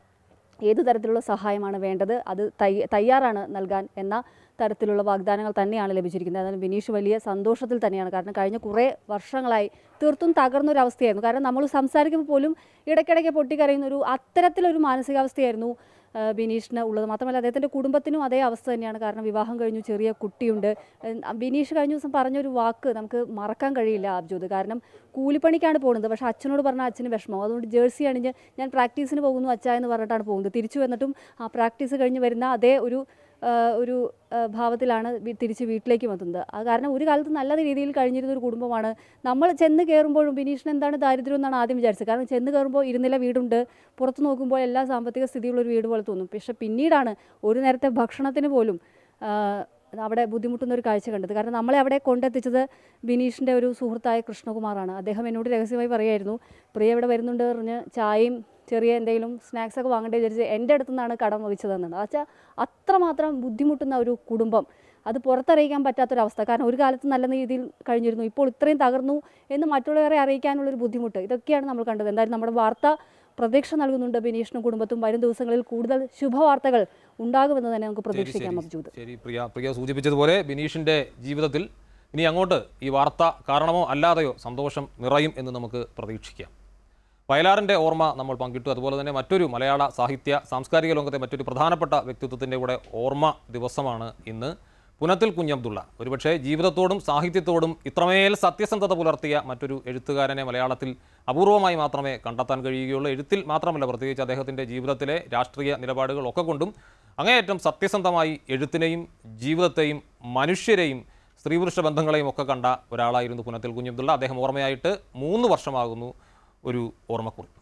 ഏത് തരത്തിലുള്ള സഹായമാണ് വേണ്ടത് അത് തയ്യ തയ്യാറാണ് നൽകാൻ എന്ന തരത്തിലുള്ള വാഗ്ദാനങ്ങൾ തന്നെയാണ് ലഭിച്ചിരിക്കുന്നത് അതായത് ബിനീഷ് വലിയ സന്തോഷത്തിൽ തന്നെയാണ് കാരണം കഴിഞ്ഞ കുറേ വർഷങ്ങളായി തീർത്തും തകർന്നൊരവസ്ഥയായിരുന്നു കാരണം നമ്മൾ സംസാരിക്കുമ്പോൾ പോലും ഇടയ്ക്കിടയ്ക്ക് പൊട്ടിക്കരയുന്ന ഒരു അത്തരത്തിലൊരു മാനസികാവസ്ഥയായിരുന്നു ആ, ബിനീഷിന് ഉള്ളത് മാത്രമല്ല അദ്ദേഹത്തിൻ്റെ കുടുംബത്തിനും അതേ അവസ്ഥ തന്നെയാണ് കാരണം വിവാഹം കഴിഞ്ഞു ചെറിയ കുട്ടിയുണ്ട് ഉം, ബിനീഷ് കഴിഞ്ഞ ദിവസം പറഞ്ഞൊരു വാക്ക് നമുക്ക് മറക്കാൻ കഴിയില്ല അബ്ജോദ് കാരണം കൂലിപ്പണിക്കാണ് പോകുന്നത് പക്ഷേ അച്ഛനോട് പറഞ്ഞാൽ അച്ഛന് വിഷമം അതുകൊണ്ട് ജേഴ്സി അണിഞ്ഞ് ഞാൻ പ്രാക്ടീസിന് പോകുന്നു അച്ഛ എന്ന് പറഞ്ഞിട്ടാണ് പോകുന്നത് തിരിച്ചു വന്നിട്ടും ആ പ്രാക്ടീസ് കഴിഞ്ഞ് വരുന്ന അതേ ഒരു ആ, ഒരു ആ, ഭാവത്തിലാണ് വി- തിരിച്ച് വീട്ടിലേക്ക് എത്തുന്നത് അത് കാരണം ഒരു കാലത്ത് നല്ല രീതിയിൽ കഴിഞ്ഞിരുന്ന ഒരു കുടുംബമാണ് നമ്മൾ ചെന്ന് കയറുമ്പോഴും ബിനീഷിന് എന്താണ് ദാരിദ്ര്യം എന്നാണ് ആദ്യം വിചാരിച്ചത് കാരണം ചെന്ന് കയറുമ്പോൾ ഇരുനില വീടുണ്ട് പുറത്ത് നോക്കുമ്പോൾ എല്ലാ സാമ്പത്തിക സ്ഥിതിയുള്ള ഒരു വീട് പോലെ തോന്നും പക്ഷേ പിന്നീടാണ് ഒരു നേരത്തെ ഭക്ഷണത്തിന് പോലും ആ, അവിടെ ബുദ്ധിമുട്ടുന്ന ഒരു കാഴ്ച കണ്ടത് കാരണം നമ്മളെ അവിടെ കൊണ്ടെത്തിച്ചത് ബിനീഷിൻ്റെ ഒരു സുഹൃത്തായ കൃഷ്ണകുമാറാണ് അദ്ദേഹം എന്നോട് രഹസ്യമായി പറയായിരുന്നു പ്രിയ ഇവിടെ വരുന്നുണ്ട് പറഞ്ഞ് ചായയും ചെറിയ എന്തെങ്കിലും സ്നാക്സ് ഒക്കെ വാങ്ങേണ്ടി വിചാരിച്ച് എൻ്റെ അടുത്തു നിന്നാണ് കടം വഹിച്ചതെന്നാണ് വെച്ചാൽ അത്രമാത്രം ബുദ്ധിമുട്ടുന്ന ഒരു കുടുംബം അത് പുറത്തറിയിക്കാൻ പറ്റാത്തൊരവസ്ഥ കാരണം ഒരു കാലത്ത് നല്ല രീതിയിൽ കഴിഞ്ഞിരുന്നു ഇപ്പോൾ ഇത്രയും തകർന്നു എന്ന് മറ്റുള്ളവരെ അറിയിക്കാനുള്ളൊരു ബുദ്ധിമുട്ട് ഇതൊക്കെയാണ് നമ്മൾ കണ്ടത് എന്തായാലും നമ്മുടെ വാർത്ത പ്രതീക്ഷ നൽകുന്നുണ്ട് ബിനീഷിനും കുടുംബത്തും വരും ദിവസങ്ങളിൽ കൂടുതൽ ശുഭവാർത്തകൾ ഉണ്ടാകുമെന്ന് തന്നെ നമുക്ക് പ്രതീക്ഷിക്കാം അബ്ജൂദ് ശരി പ്രിയ പ്രിയ സൂചിപ്പിച്ചതുപോലെ ബിനീഷിൻ്റെ ജീവിതത്തിൽ ഇനി അങ്ങോട്ട് ഈ വാർത്ത കാരണമോ അല്ലാതെയോ സന്തോഷം നിറയും എന്ന് നമുക്ക് പ്രതീക്ഷിക്കാം വയലാറിൻ്റെ ഓർമ്മ നമ്മൾ പങ്കിട്ടു അതുപോലെ തന്നെ മറ്റൊരു മലയാള സാഹിത്യ സാംസ്കാരിക ലോകത്തെ മറ്റൊരു പ്രധാനപ്പെട്ട വ്യക്തിത്വത്തിൻ്റെ കൂടെ ഓർമ്മ ദിവസമാണ് ഇന്ന് പുനത്തിൽ കുഞ്ഞബ്ദുള്ള ഒരുപക്ഷെ ജീവിതത്തോടും സാഹിത്യത്തോടും ഇത്രമേൽ സത്യസന്ധത പുലർത്തിയ മറ്റൊരു എഴുത്തുകാരനെ മലയാളത്തിൽ അപൂർവമായി മാത്രമേ കണ്ടെത്താൻ കഴിയുകയുള്ളൂ എഴുത്തിൽ മാത്രമല്ല പ്രത്യേകിച്ച് അദ്ദേഹത്തിൻ്റെ ജീവിതത്തിലെ രാഷ്ട്രീയ നിലപാടുകൾ ഒക്കെ കൊണ്ടും അങ്ങേയറ്റം സത്യസന്ധമായി എഴുത്തിനെയും ജീവിതത്തെയും മനുഷ്യരെയും സ്ത്രീപുരുഷ ബന്ധങ്ങളെയും ഒക്കെ കണ്ട ഒരാളായിരുന്നു പുനത്തിൽ കുഞ്ഞബ്ദുള്ള അദ്ദേഹം ഓർമ്മയായിട്ട് മൂന്ന് വർഷമാകുന്നു ഒരു ഓർമ്മക്കുറിപ്പ്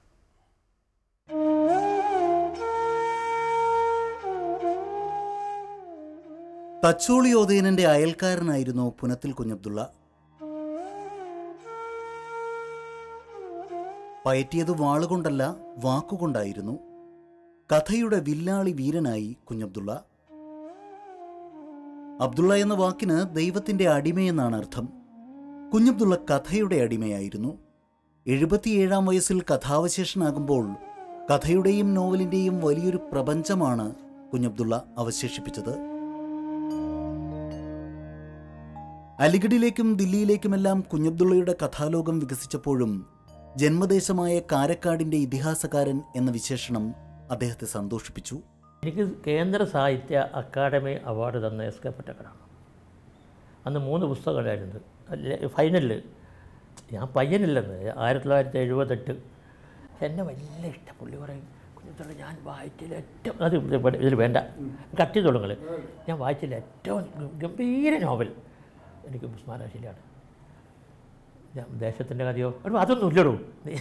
തച്ചോളി ഓതയനന്റെ അയൽക്കാരനായിരുന്നു പുനത്തിൽ കുഞ്ഞബ്ദുള്ള പയറ്റിയത് വാളുകൊണ്ടല്ല വാക്കുകൊണ്ടായിരുന്നു കഥയുടെ വില്ലാളി വീരനായി കുഞ്ഞബ്ദുള്ള അബ്ദുള്ള എന്ന വാക്കിന് ദൈവത്തിന്റെ അടിമയെന്നാണ് അർത്ഥം കുഞ്ഞബ്ദുള്ള കഥയുടെ അടിമയായിരുന്നു എഴുപത്തിയേഴാം വയസ്സിൽ കഥാവശേഷനാകുമ്പോൾ കഥയുടെയും നോവലിന്റെയും വലിയൊരു പ്രപഞ്ചമാണ് കുഞ്ഞബ്ദുള്ള അവശേഷിപ്പിച്ചത് അലിഗഡിലേക്കും ദില്ലിയിലേക്കുമെല്ലാം കുഞ്ഞബ്ദുള്ളയുടെ കഥാലോകം വികസിച്ചപ്പോഴും ജന്മദേശമായ കാരക്കാടിന്റെ ഇതിഹാസകാരൻ എന്ന വിശേഷണം അദ്ദേഹത്തെ സന്തോഷിപ്പിച്ചു എനിക്ക് കേന്ദ്ര സാഹിത്യ അക്കാദമി അവാർഡ് തന്ന എസ് കെ പൊറ്റക്കടാണ് അന്ന് മൂന്ന് പുസ്തകങ്ങളായിരുന്നു ഫൈനലിൽ ഞാൻ പയ്യനില്ലെന്ന് ആയിരത്തി തൊള്ളായിരത്തി എഴുപത്തെട്ട് എന്നെ വലിയ ഇഷ്ടം പുള്ളി പറയും കുഞ്ഞത്തോടെ ഞാൻ വായിച്ചതിൽ ഏറ്റവും അത് ഇതിൽ വേണ്ട കട്ട് ചെയ്തോളൂ നിങ്ങൾ ഞാൻ വായിച്ചതിൽ ഏറ്റവും ഗംഭീര നോവൽ എനിക്ക് സ്മാരകശീലാണ് ഞാൻ ദേശത്തിൻ്റെ കഥയോ എടോ, അതൊന്നും ഇല്ലടൂ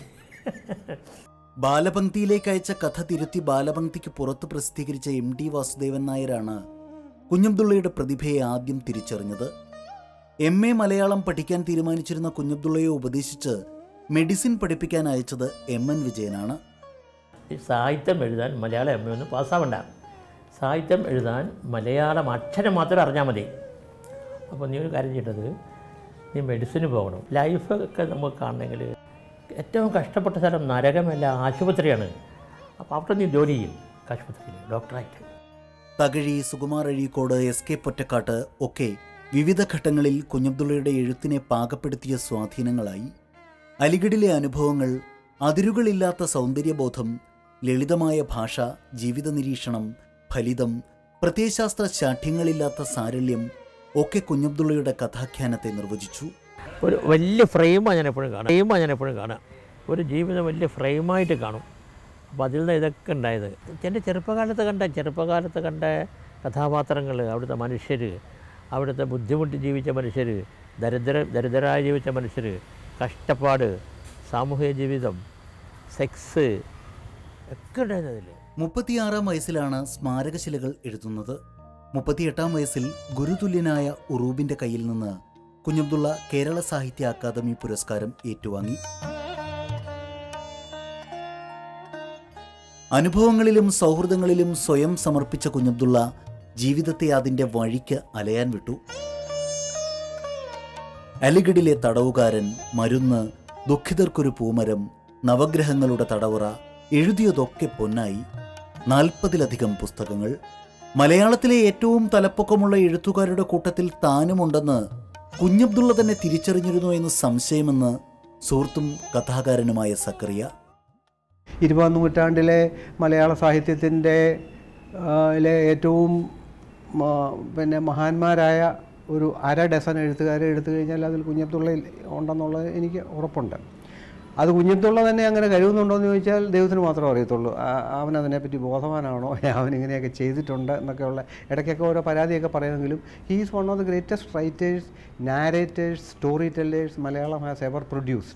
ബാലപംക്തിയിലേക്ക് അയച്ച കഥ തിരുത്തി ബാലപംക്തിക്ക് പുറത്ത് പ്രസിദ്ധീകരിച്ച എം ടി വാസുദേവൻ നായരാണ് കുഞ്ഞബ്ദുള്ളയുടെ പ്രതിഭയെ ആദ്യം തിരിച്ചറിഞ്ഞത് എം എ മലയാളം പഠിക്കാൻ തീരുമാനിച്ചിരുന്ന കുഞ്ഞബ്ദുള്ളയെ ഉപദേശിച്ച് മെഡിസിൻ പഠിപ്പിക്കാൻ അയച്ചത് എം എൻ വിജയനാണ് ഈ സാഹിത്യം എഴുതാൻ മലയാളം എം എ ഒന്നും പാസ്സാവണ്ട സാഹിത്യം എഴുതാൻ മലയാളം അക്ഷരം മാത്രം അറിഞ്ഞാൽ മതി അപ്പോൾ നീ ഒരു കാര്യം ചെയ്യേണ്ടത് നീ മെഡിസിന് പോകണം ലൈഫൊക്കെ നമുക്ക് കാണണമെങ്കിൽ ഏറ്റവും കഷ്ടപ്പെട്ട സ്ഥലം നരകമല്ല ആശുപത്രിയാണ് അപ്പോൾ അവിടെ നീ ജോലി ചെയ്യും ആശുപത്രിയിൽ ഡോക്ടറായിട്ട് തകഴി സുകുമാർ അഴീക്കോട് എസ് കെ പൊറ്റക്കാട്ട് ഒക്കെ വിവിധ ഘട്ടങ്ങളിൽ കുഞ്ഞബ്ദുള്ളയുടെ എഴുത്തിനെ പാകപ്പെടുത്തിയ സ്വാധീനങ്ങളായി അലിഗഡിലെ അനുഭവങ്ങൾ അതിരുകളില്ലാത്ത സൗന്ദര്യബോധം ലളിതമായ ഭാഷ ജീവിത നിരീക്ഷണം ഫലിതം പ്രത്യയശാസ്ത്ര ശാഠ്യങ്ങളില്ലാത്ത സാരല്യം ഒക്കെ കുഞ്ഞബ്ദുള്ളയുടെ കഥാഖ്യാനത്തെ നിർവചിച്ചു ഒരു വലിയ ഫ്രെയിമാണ് ഞാൻ എപ്പോഴും കാണാം ഫ്രെയിമാണ് ഞാൻ എപ്പോഴും കാണാം ഒരു ജീവിതം വലിയ ഫ്രെയിമായിട്ട് കാണും അപ്പോൾ അതിൽ നിന്ന് ഇതൊക്കെ ഉണ്ടായത് എൻ്റെ ചെറുപ്പകാലത്ത് കണ്ട ചെറുപ്പകാലത്ത് കണ്ട കഥാപാത്രങ്ങൾ അവിടുത്തെ മനുഷ്യർ അവിടുത്തെ ബുദ്ധിമുട്ടി ജീവിച്ച മനുഷ്യർ ദരിദ്ര ദരിദ്രരായി ജീവിച്ച മനുഷ്യർ കഷ്ടപ്പാട് സാമൂഹിക ജീവിതം സെക്സ് ഒക്കെ ഉണ്ടായിരുന്നു അതിൽ മുപ്പത്തിയാറാം വയസ്സിലാണ് സ്മാരകശിലകൾ എഴുതുന്നത് മുപ്പത്തിയെട്ടാം വയസ്സിൽ ഗുരുതുല്യനായ ഉറൂബിന്റെ കയ്യിൽ നിന്ന് കുഞ്ഞബ്ദുള്ള കേരള സാഹിത്യ അക്കാദമി പുരസ്കാരം ഏറ്റുവാങ്ങി അനുഭവങ്ങളിലും സൗഹൃദങ്ങളിലും സ്വയം സമർപ്പിച്ച കുഞ്ഞബ്ദുള്ള ജീവിതത്തെ അതിന്റെ വഴിക്ക് അലയാൻ വിട്ടു അലിഗഡിലെ തടവുകാരൻ മരുന്ന് ദുഃഖിതർക്കൊരു പൂമരം നവഗ്രഹങ്ങളുടെ തടവറ എഴുതിയതൊക്കെ പൊന്നായി നാൽപ്പതിലധികം പുസ്തകങ്ങൾ മലയാളത്തിലെ ഏറ്റവും തലപ്പൊക്കമുള്ള എഴുത്തുകാരുടെ കൂട്ടത്തിൽ താനുമുണ്ടെന്ന് കുഞ്ഞബ്ദുള്ള തന്നെ തിരിച്ചറിഞ്ഞിരുന്നു എന്ന് സംശയമെന്ന് സുഹൃത്തും കഥാകാരനുമായ സക്കറിയ ഇരുപതാം നൂറ്റാണ്ടിലെ മലയാള സാഹിത്യത്തിൻ്റെ ലെ ഏറ്റവും ആ, പിന്നെ മഹാന്മാരായ ഒരു അര ഡസൻ എഴുത്തുകാരെ എടുത്തു കഴിഞ്ഞാൽ അതിൽ കുഞ്ഞബ്ദുള്ള ഉണ്ടെന്നുള്ളത് എനിക്ക് ഉറപ്പുണ്ട് അത് കുഞ്ഞബ്ദുള്ള തന്നെ അങ്ങനെ കഴിവുന്നുണ്ടോ എന്ന് ചോദിച്ചാൽ ദൈവത്തിന് മാത്രമേ അറിയത്തുള്ളൂ ആ- അവൻ അതിനെപ്പറ്റി ബോധവാനാണോ അവൻ ഇങ്ങനെയൊക്കെ ചെയ്തിട്ടുണ്ട് എന്നൊക്കെയുള്ള ഇടയ്ക്കൊക്കെ ഓരോ പരാതിയൊക്കെ പറയുമെങ്കിലും he is one of the greatest writers narrators story tellers Malayalam has ever produced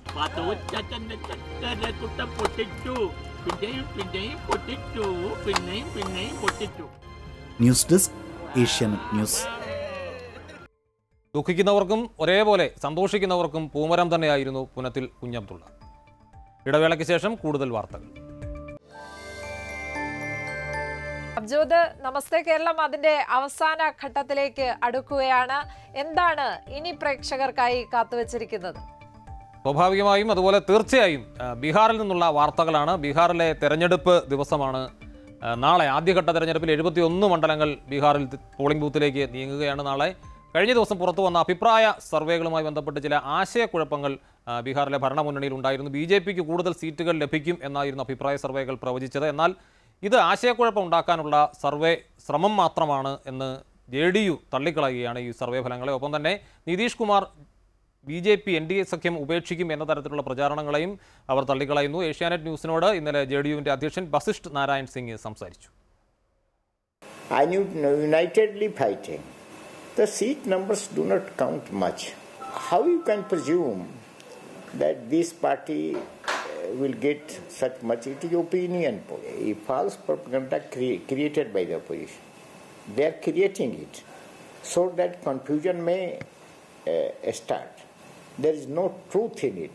പൊട്ടിച്ചു പിന്നെയും പിന്നെയും പൊട്ടിച്ചു പിന്നെയും പിന്നെയും പൊട്ടിച്ചു ന്യൂസ് ഡെസ്ക് ഏഷ്യാനെറ്റ് ന്യൂസ് ദുഃഖിക്കുന്നവർക്കും ഒരേപോലെ സന്തോഷിക്കുന്നവർക്കും പൂമരം തന്നെയായിരുന്നു പുനത്തിൽ കുഞ്ഞബ്ദുള്ള ഇടവേളയ്ക്ക് ശേഷം കൂടുതൽ വാർത്തകൾ അബ്ജോദ് നമസ്തേ കേരളം അതിന്റെ അവസാന ഘട്ടത്തിലേക്ക് അടുക്കുകയാണ് എന്താണ് ഇനി പ്രേക്ഷകർക്കായി കാത്തുവച്ചിരിക്കുന്നത് സ്വാഭാവികമായും അതുപോലെ തീർച്ചയായും ആ, ബീഹാറിൽ നിന്നുള്ള വാർത്തകളാണ് ബീഹാറിലെ തെരഞ്ഞെടുപ്പ് ദിവസമാണ് ആ, നാളെ ആദ്യഘട്ട തെരഞ്ഞെടുപ്പിൽ എഴുപത്തി ഒന്ന് മണ്ഡലങ്ങൾ ബീഹാറിൽ തി- പോളിംഗ് ബൂത്തിലേക്ക് നീങ്ങുകയാണ് നാളെ കഴിഞ്ഞ ദിവസം പുറത്തു വന്ന അഭിപ്രായ സർവേകളുമായി ബന്ധപ്പെട്ട് ചില ആശയക്കുഴപ്പങ്ങൾ ആ, ബീഹാറിലെ ഭരണമുന്നണിയിൽ ഉണ്ടായിരുന്നു ബി ജെ പിക്ക് കൂടുതൽ സീറ്റുകൾ ലഭിക്കും എന്നായിരുന്നു അഭിപ്രായ സർവേകൾ പ്രവചിച്ചത് എന്നാൽ ഇത് ആശയക്കുഴപ്പം ഉണ്ടാക്കാനുള്ള സർവേ ശ്രമം മാത്രമാണ് എന്ന് ജെ ഡി യു തള്ളിക്കളയുകയാണ് ഈ സർവേ ഫലങ്ങളെ ഒപ്പം തന്നെ Nitish Kumar B J P N D A സഖ്യം ഉപേക്ഷിക്കും എന്ന തരത്തിലുള്ള പ്രചാരണങ്ങളെയും അവർ തള്ളിക്കളയുന്നു ഏഷ്യാനെറ്റ് ന്യൂസിനോട് ഇന്നലെ ജെ ഡി യുവിൻ്റെ അധ്യക്ഷൻ വസിഷ്ഠ് നാരായൺ സിംഗ് സംസാരിച്ചു and you unitedly fighting. The seat numbers do not count much. How you can presume that this party uh, will get such much? It is opinion poll. A false propaganda cre- created by the opposition. They are creating it so that confusion may uh, start. There is no truth in it.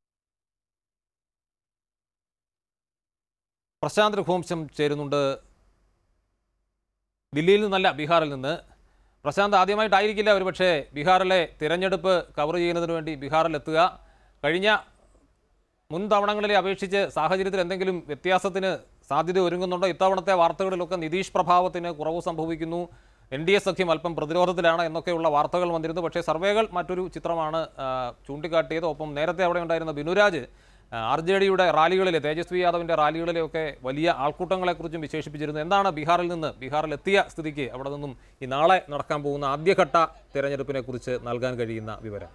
Prashant Raghuvamsham ചേരുന്നുണ്ട് ദില്ലിയിൽ നിന്നല്ല ബീഹാറിൽ നിന്ന് പ്രശാന്ത് ആദ്യമായിട്ടായിരിക്കില്ല ഒരുപക്ഷെ ബീഹാറിലെ തിരഞ്ഞെടുപ്പ് cover ചെയ്യുന്നതിന് വേണ്ടി ബീഹാറിലെത്തുക കഴിഞ്ഞ മുൻ തവണങ്ങളിലെ അപേക്ഷിച്ച് സാഹചര്യത്തിൽ എന്തെങ്കിലും വ്യത്യാസത്തിന് സാധ്യത ഒരുങ്ങുന്നുണ്ടോ ഇത്തവണത്തെ വാർത്തകളിലൊക്കെ നിതീഷ് പ്രഭാവത്തിന് കുറവ് സംഭവിക്കുന്നു എൻ ഡി എ സഖ്യം അല്പം പ്രതിരോധത്തിലാണ് എന്നൊക്കെയുള്ള വാർത്തകൾ വന്നിരുന്നു പക്ഷേ സർവേകൾ മറ്റൊരു ചിത്രമാണ് ആ, ചൂണ്ടിക്കാട്ടിയത് ഒപ്പം നേരത്തെ അവിടെ ഉണ്ടായിരുന്ന ബിനുരാജ് ആർ ജെ ഡിയുടെ റാലികളിലെ തേജസ്വി യാദവിൻ്റെ റാലികളിലെയൊക്കെ വലിയ ആൾക്കൂട്ടങ്ങളെക്കുറിച്ചും വിശേഷിപ്പിച്ചിരുന്നു എന്താണ് ബീഹാറിൽ നിന്ന് ബീഹാറിൽ എത്തിയ സ്ഥിതിക്ക് അവിടെ നിന്നും ഈ നാളെ നടക്കാൻ പോകുന്ന ആദ്യഘട്ട തെരഞ്ഞെടുപ്പിനെ കുറിച്ച് നൽകാൻ കഴിയുന്ന വിവരം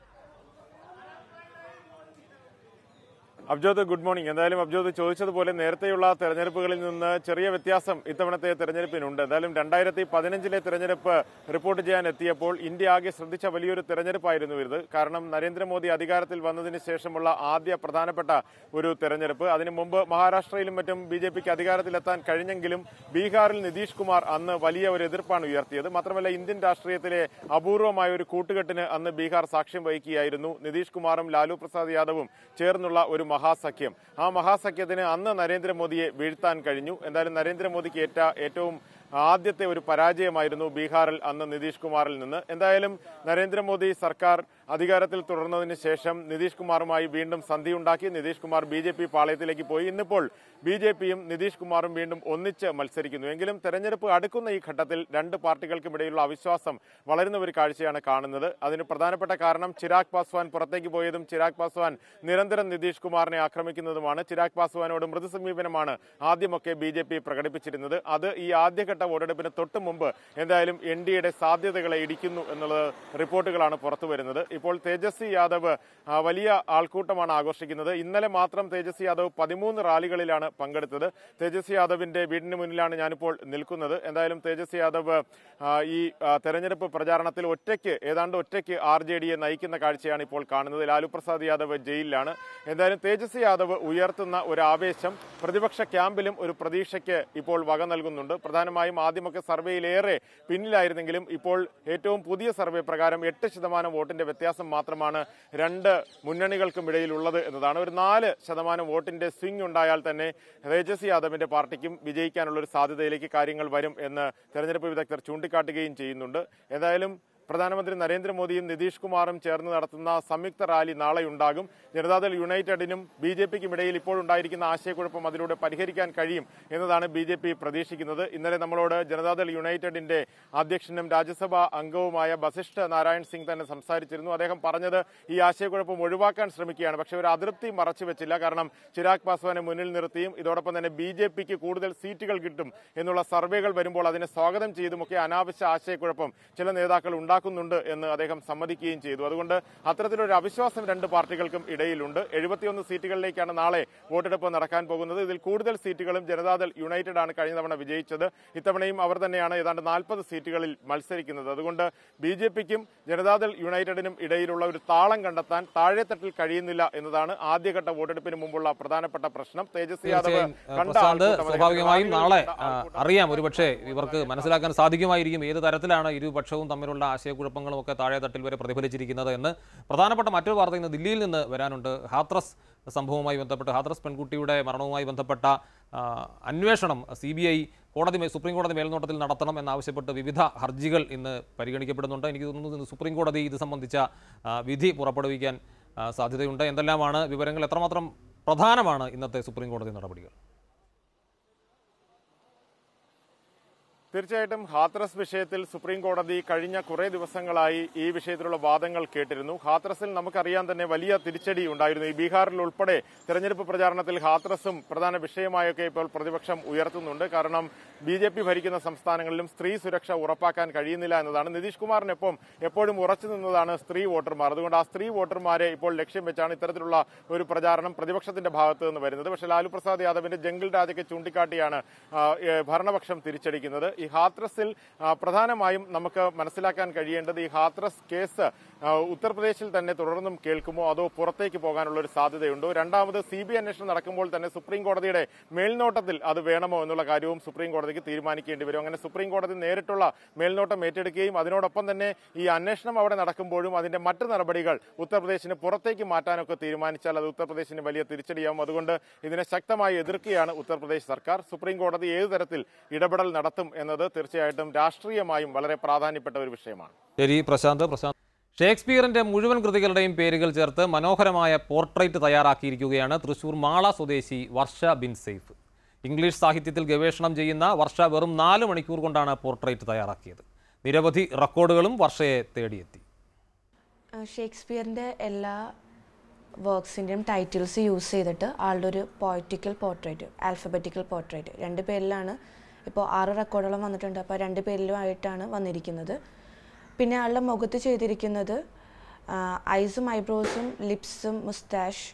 അബ്ജോദ് ഗുഡ് മോർണിംഗ് എന്തായാലും അബ്ജോദ് ചോദിച്ചതുപോലെ നേരത്തെയുള്ള തെരഞ്ഞെടുപ്പുകളിൽ നിന്ന് ചെറിയ വ്യത്യാസം ഇത്തവണത്തെ തെരഞ്ഞെടുപ്പിനുണ്ട് എന്തായാലും രണ്ടായിരത്തി പതിനഞ്ചിലെ തെരഞ്ഞെടുപ്പ് റിപ്പോർട്ട് ചെയ്യാൻ എത്തിയപ്പോൾ ഇന്ത്യ ആകെ ശ്രദ്ധിച്ച വലിയൊരു തെരഞ്ഞെടുപ്പായിരുന്നു ഇത് കാരണം നരേന്ദ്രമോദി അധികാരത്തിൽ വന്നതിന് ശേഷമുള്ള ആദ്യ പ്രധാനപ്പെട്ട ഒരു തെരഞ്ഞെടുപ്പ് അതിനു മുമ്പ് മഹാരാഷ്ട്രയിലും മറ്റും ബി ജെ പിക്ക് അധികാരത്തിലെത്താൻ കഴിഞ്ഞെങ്കിലും ബീഹാറിൽ നിതീഷ് കുമാർ അന്ന് വലിയ ഒരു എതിർപ്പാണ് ഉയർത്തിയത് മാത്രമല്ല ഇന്ത്യൻ രാഷ്ട്രീയത്തിലെ അപൂർവമായ ഒരു കൂട്ടുകെട്ടിന് അന്ന് ബീഹാർ സാക്ഷ്യം വഹിക്കുകയായിരുന്നു നിതീഷ് കുമാറും ലാലു പ്രസാദ് യാദവും ചേർന്നുള്ള ഒരു മഹാസഖ്യം ആ മഹാസഖ്യത്തിന് അന്ന് നരേന്ദ്രമോദിയെ വീഴ്ത്താൻ കഴിഞ്ഞു എന്തായാലും നരേന്ദ്രമോദിക്ക് ഏറ്റ ഏറ്റവും ആദ്യത്തെ ഒരു പരാജയമായിരുന്നു ബീഹാറിൽ അന്ന് നിതീഷ് കുമാറിൽ നിന്ന് എന്തായാലും നരേന്ദ്രമോദി സർക്കാർ അധികാരത്തിൽ തുടർന്നതിന് ശേഷം നിതീഷ് കുമാറുമായി വീണ്ടും സന്ധിയുണ്ടാക്കി Nitish Kumar B J P പാളയത്തിലേക്ക് പോയി ഇന്നിപ്പോൾ ബി ജെ പിയും നിതീഷ് കുമാറും വീണ്ടും ഒന്നിച്ച് മത്സരിക്കുന്നു എങ്കിലും തെരഞ്ഞെടുപ്പ് അടുക്കുന്ന ഈ ഘട്ടത്തിൽ രണ്ട് പാർട്ടികൾക്കും ഇടയിലുള്ള അവിശ്വാസം വളരുന്ന ഒരു കാഴ്ചയാണ് കാണുന്നത് അതിന് പ്രധാനപ്പെട്ട കാരണം ചിരാഗ് പാസ്വാൻ പുറത്തേക്ക് പോയതും ചിരാഗ് പാസ്വാൻ നിരന്തരം നിതീഷ് കുമാറിനെ ആക്രമിക്കുന്നതുമാണ് ചിരാഗ് പാസ്വാനോട് മൃദു സമീപനമാണ് ആദ്യമൊക്കെ ബി ജെ പി പ്രകടിപ്പിച്ചിരുന്നത് അത് ഈ ആദ്യഘട്ട വോട്ടെടുപ്പിന് തൊട്ട് മുമ്പ് എന്തായാലും എൻ ഡി എയുടെ സാധ്യതകളെ ഇടിക്കുന്നു എന്നുള്ളത് റിപ്പോർട്ടുകളാണ് പുറത്തു വരുന്നത് ഇപ്പോൾ തേജസ്വി യാദവ് ആ, വലിയ ആൾക്കൂട്ടമാണ് ആഘോഷിക്കുന്നത് ഇന്നലെ മാത്രം തേജസ്വി യാദവ് പതിമൂന്ന് റാലികളിലാണ് പങ്കെടുത്തത് തേജസ്വി യാദവിന്റെ വീടിന് മുന്നിലാണ് ഞാനിപ്പോൾ നിൽക്കുന്നത് എന്തായാലും തേജസ്വി യാദവ് ആ, ഈ ആ, തെരഞ്ഞെടുപ്പ് പ്രചാരണത്തിൽ ഒറ്റയ്ക്ക് ഏതാണ്ട് ഒറ്റയ്ക്ക് ആർ ജെ ഡിയെ നയിക്കുന്ന കാഴ്ചയാണ് ഇപ്പോൾ കാണുന്നത് ലാലു പ്രസാദ് യാദവ് ജയിലിലാണ് എന്തായാലും തേജസ്വി യാദവ് ഉയർത്തുന്ന ഒരു ആവേശം പ്രതിപക്ഷ ക്യാമ്പിലും ഒരു പ്രതീക്ഷയ്ക്ക് ഇപ്പോൾ വക നൽകുന്നുണ്ട് പ്രധാനമായും ആദ്യമൊക്കെ സർവേയിലേറെ പിന്നിലായിരുന്നെങ്കിലും ഇപ്പോൾ ഏറ്റവും പുതിയ സർവേ പ്രകാരം എട്ട് ശതമാനം വോട്ടിന്റെ വ്യത്യാസം മാത്രമാണ് രണ്ട് മുന്നണികൾക്കും ഇടയിലുള്ളത് എന്നതാണ് ഒരു നാല് ശതമാനം വോട്ടിന്റെ സ്വിംഗ് ഉണ്ടായാൽ തന്നെ തേജസ്വി യാദവിന്റെ പാർട്ടിക്കും വിജയിക്കാനുള്ള ഒരു സാധ്യതയിലേക്ക് കാര്യങ്ങൾ വരും എന്ന് തെരഞ്ഞെടുപ്പ് വിദഗ്ധർ ചൂണ്ടിക്കാട്ടുകയും ചെയ്യുന്നുണ്ട് ഏതായാലും പ്രധാനമന്ത്രി നരേന്ദ്രമോദിയും നിതീഷ് കുമാറും ചേർന്ന് നടത്തുന്ന സംയുക്ത റാലി നാളെ ഉണ്ടാകും ജനതാദൾ യുണൈറ്റഡിനും ബി ജെ പിക്കും ഇടയിൽ ഇപ്പോഴുണ്ടായിരിക്കുന്ന ആശയക്കുഴപ്പം അതിലൂടെ പരിഹരിക്കാൻ കഴിയും എന്നതാണ് ബി ജെ പി പ്രതീക്ഷിക്കുന്നത് ഇന്നലെ നമ്മളോട് ജനതാദൾ യുണൈറ്റഡിന്റെ അധ്യക്ഷനും രാജ്യസഭാ അംഗവുമായ വസിഷ്ഠ നാരായൺ സിംഗ് തന്നെ സംസാരിച്ചിരുന്നു അദ്ദേഹം പറഞ്ഞത് ഈ ആശയക്കുഴപ്പം ഒഴിവാക്കാൻ ശ്രമിക്കുകയാണ് പക്ഷേ ഒരു അതൃപ്തി മറച്ചുവെച്ചില്ല കാരണം ചിരാഗ് പാസ്വാനെ മുന്നിൽ നിർത്തിയും ഇതോടൊപ്പം തന്നെ ബി ജെ പിക്ക് കൂടുതൽ സീറ്റുകൾ കിട്ടും എന്നുള്ള സർവേകൾ വരുമ്പോൾ അതിനെ സ്വാഗതം ചെയ്തുമൊക്കെ അനാവശ്യ ആശയക്കുഴപ്പം ചില നേതാക്കൾ ഉണ്ടാക്കുന്നുണ്ട് എന്ന് അദ്ദേഹം സമ്മതിക്കുകയും ചെയ്തു അതുകൊണ്ട് അത്തരത്തിലൊരു അവിശ്വാസം രണ്ട് പാർട്ടികൾക്കും ഇടയിലുണ്ട് എഴുപത്തിയൊന്ന് സീറ്റുകളിലേക്കാണ് നാളെ വോട്ടെടുപ്പ് നടക്കാൻ പോകുന്നത് ഇതിൽ കൂടുതൽ സീറ്റുകളും ജനതാദൾ യുണൈറ്റഡ് ആണ് കഴിഞ്ഞ തവണ വിജയിച്ചത് ഇത്തവണയും അവർ തന്നെയാണ് ഏതാണ്ട് നാൽപ്പത് സീറ്റുകളിൽ മത്സരിക്കുന്നത് അതുകൊണ്ട് ബി ജെ പിക്കും ജനതാദൾ യുണൈറ്റഡിനും ഇടയിലുള്ള ഒരു താളം കണ്ടെത്താൻ താഴെത്തട്ടിൽ കഴിയുന്നില്ല എന്നതാണ് ആദ്യഘട്ട വോട്ടെടുപ്പിന് മുമ്പുള്ള പ്രധാനപ്പെട്ട പ്രശ്നം തേജസ്വി യാദവ് തീർച്ചയായും ഏഹ്, കണ്ട പ്രശാന്ത് ആൾക്കൂട്ടം അദ്ദേഹം സ്വാഭാവികമായും നാളെ റാലികളിൽ ആ, അറിയാം ഒരുപക്ഷെ ഇവർക്ക് മനസ്സിലാക്കാൻ സാധിക്കുമായിരിക്കും ഏത് തരത്തിലാണ് ഇരുപക്ഷവും തമ്മിലുള്ള ആശയക്കുഴപ്പങ്ങളും ഒക്കെ താഴെ തട്ടിൽ വരെ പ്രതിഫലിച്ചിരിക്കുന്നത് എന്ന് പ്രധാനപ്പെട്ട മറ്റൊരു വാർത്ത ഇന്ന് ദില്ലിയിൽ നിന്ന് വരാനുണ്ട് ഹാത്രസ് സംഭവവുമായി ബന്ധപ്പെട്ട് ഹാത്രസ് പെൺകുട്ടിയുടെ മരണവുമായി ബന്ധപ്പെട്ട ആ, അന്വേഷണം സി ബി ഐ കോടതി മേ- സുപ്രീം കോടതി മേൽനോട്ടത്തിൽ നടത്തണം എന്നാവശ്യപ്പെട്ട് വിവിധ ഹർജികൾ ഇന്ന് പരിഗണിക്കപ്പെടുന്നുണ്ട് എനിക്ക് തോന്നുന്നു ഇന്ന് സുപ്രീം കോടതി ഇത് സംബന്ധിച്ച ആ, വിധി പുറപ്പെടുവിക്കാൻ ആ, സാധ്യതയുണ്ട് എന്തെല്ലാമാണ് വിവരങ്ങൾ എത്രമാത്രം പ്രധാനമാണ് ഇന്നത്തെ സുപ്രീം കോടതി നടപടികൾ തീർച്ചയായിട്ടും ഹാത്രസ് വിഷയത്തിൽ സുപ്രീം കോടതി കഴിഞ്ഞ കുറേ ദിവസങ്ങളായി ഈ വിഷയത്തിലുള്ള വാദങ്ങൾ കേട്ടിരുന്നു ഹാത്രസിൽ നമുക്കറിയാൻ തന്നെ വലിയ തിരിച്ചടി ഉണ്ടായിരുന്നു ഈ ബീഹാറിൽ ഉൾപ്പെടെ തെരഞ്ഞെടുപ്പ് പ്രചാരണത്തിൽ ഹാത്രസും പ്രധാന വിഷയമായൊക്കെ ഇപ്പോൾ പ്രതിപക്ഷം ഉയർത്തുന്നുണ്ട് കാരണം ബി ജെ പി ഭരിക്കുന്ന സംസ്ഥാനങ്ങളിലും സ്ത്രീ സുരക്ഷ ഉറപ്പാക്കാൻ കഴിയുന്നില്ല എന്നതാണ് നിതീഷ് കുമാറിനൊപ്പം എപ്പോഴും ഉറച്ചു നിന്നതാണ് സ്ത്രീ വോട്ടർമാർ അതുകൊണ്ട് ആ സ്ത്രീ വോട്ടർമാരെ ഇപ്പോൾ ലക്ഷ്യം വെച്ചാണ് ഇത്തരത്തിലുള്ള ഒരു പ്രചാരണം പ്രതിപക്ഷത്തിന്റെ ഭാഗത്ത് നിന്ന് വരുന്നത് പക്ഷേ ലാലു പ്രസാദ് യാദവിന്റെ ജംഗിൾ രാജയ്ക്ക് ചൂണ്ടിക്കാട്ടിയാണ് ആ, ഏ, ഭരണപക്ഷം തിരിച്ചടിക്കുന്നത് ഈ ഹാത്രസിൽ ആ, പ്രധാനമായും നമുക്ക് മനസ്സിലാക്കാൻ കഴിയേണ്ടത് ഈ ഹാത്രസ് കേസ് ആ, ഉത്തർപ്രദേശിൽ തന്നെ തുടർന്നും കേൾക്കുമോ അതോ പുറത്തേക്ക് പോകാനുള്ള ഒരു സാധ്യതയുണ്ടോ രണ്ടാമത് സി ബി അന്വേഷണം നടക്കുമ്പോൾ തന്നെ സുപ്രീം കോടതിയുടെ മേൽനോട്ടത്തിൽ അത് വേണമോ എന്നുള്ള കാര്യവും സുപ്രീം കോടതിക്ക് തീരുമാനിക്കേണ്ടി വരും അങ്ങനെ സുപ്രീം കോടതി നേരിട്ടുള്ള മേൽനോട്ടം ഏറ്റെടുക്കുകയും അതിനോടൊപ്പം തന്നെ ഈ അന്വേഷണം അവിടെ നടക്കുമ്പോഴും അതിന്റെ മറ്റ് നടപടികൾ ഉത്തർപ്രദേശിന് പുറത്തേക്ക് മാറ്റാനൊക്കെ തീരുമാനിച്ചാൽ അത് ഉത്തർപ്രദേശിന് വലിയ തിരിച്ചടിയാവും അതുകൊണ്ട് ഇതിനെ ശക്തമായി എതിർക്കുകയാണ് ഉത്തർപ്രദേശ് സർക്കാർ സുപ്രീം കോടതി ഏതു തരത്തിൽ ഇടപെടൽ നടത്തും എന്നത് തീർച്ചയായിട്ടും രാഷ്ട്രീയമായും വളരെ പ്രാധാന്യപ്പെട്ട ഒരു വിഷയമാണ് ശരി പ്രശാന്ത് പ്രശാന്ത് ഷേക്സ്പിയറിന്റെ മുഴുവൻ കൃതികളുടെയും പേരുകൾ ചേർത്ത് മനോഹരമായ പോർട്രേറ്റ് തയ്യാറാക്കിയിരിക്കുകയാണ് തൃശൂർ മാള സ്വദേശി വർഷ ബിൻ സെയ്ഫ് ഇംഗ്ലീഷ് സാഹിത്യത്തിൽ ഗവേഷണം ചെയ്യുന്ന വർഷ വെറും നാല് മണിക്കൂർ കൊണ്ടാണ് പോർട്രേറ്റ് തയ്യാറാക്കിയത് നിരവധി റെക്കോർഡുകളും വർഷയെ തേടിയെത്തി ഷേക്സ്പിയറിൻ്റെ എല്ലാ വർക്ക്സിൻ്റെയും ടൈറ്റിൽസ് യൂസ് ചെയ്തിട്ട് ആളുടെ ഒരു പോയറ്റിക്കൽ പോർട്രേറ്റ് ആൽഫബറ്റിക്കൽ പോർട്രേറ്റ് രണ്ട് പേരിലാണ് ഇപ്പോൾ ആറ് റെക്കോർഡോളം വന്നിട്ടുണ്ട് അപ്പോൾ രണ്ട് പേരിലുമായിട്ടാണ് വന്നിരിക്കുന്നത് പിന്നെ ആളുടെ മുഖത്ത് ചെയ്തിരിക്കുന്നത് ഐസും ഐബ്രോസും ലിപ്സും മുസ്താഷ്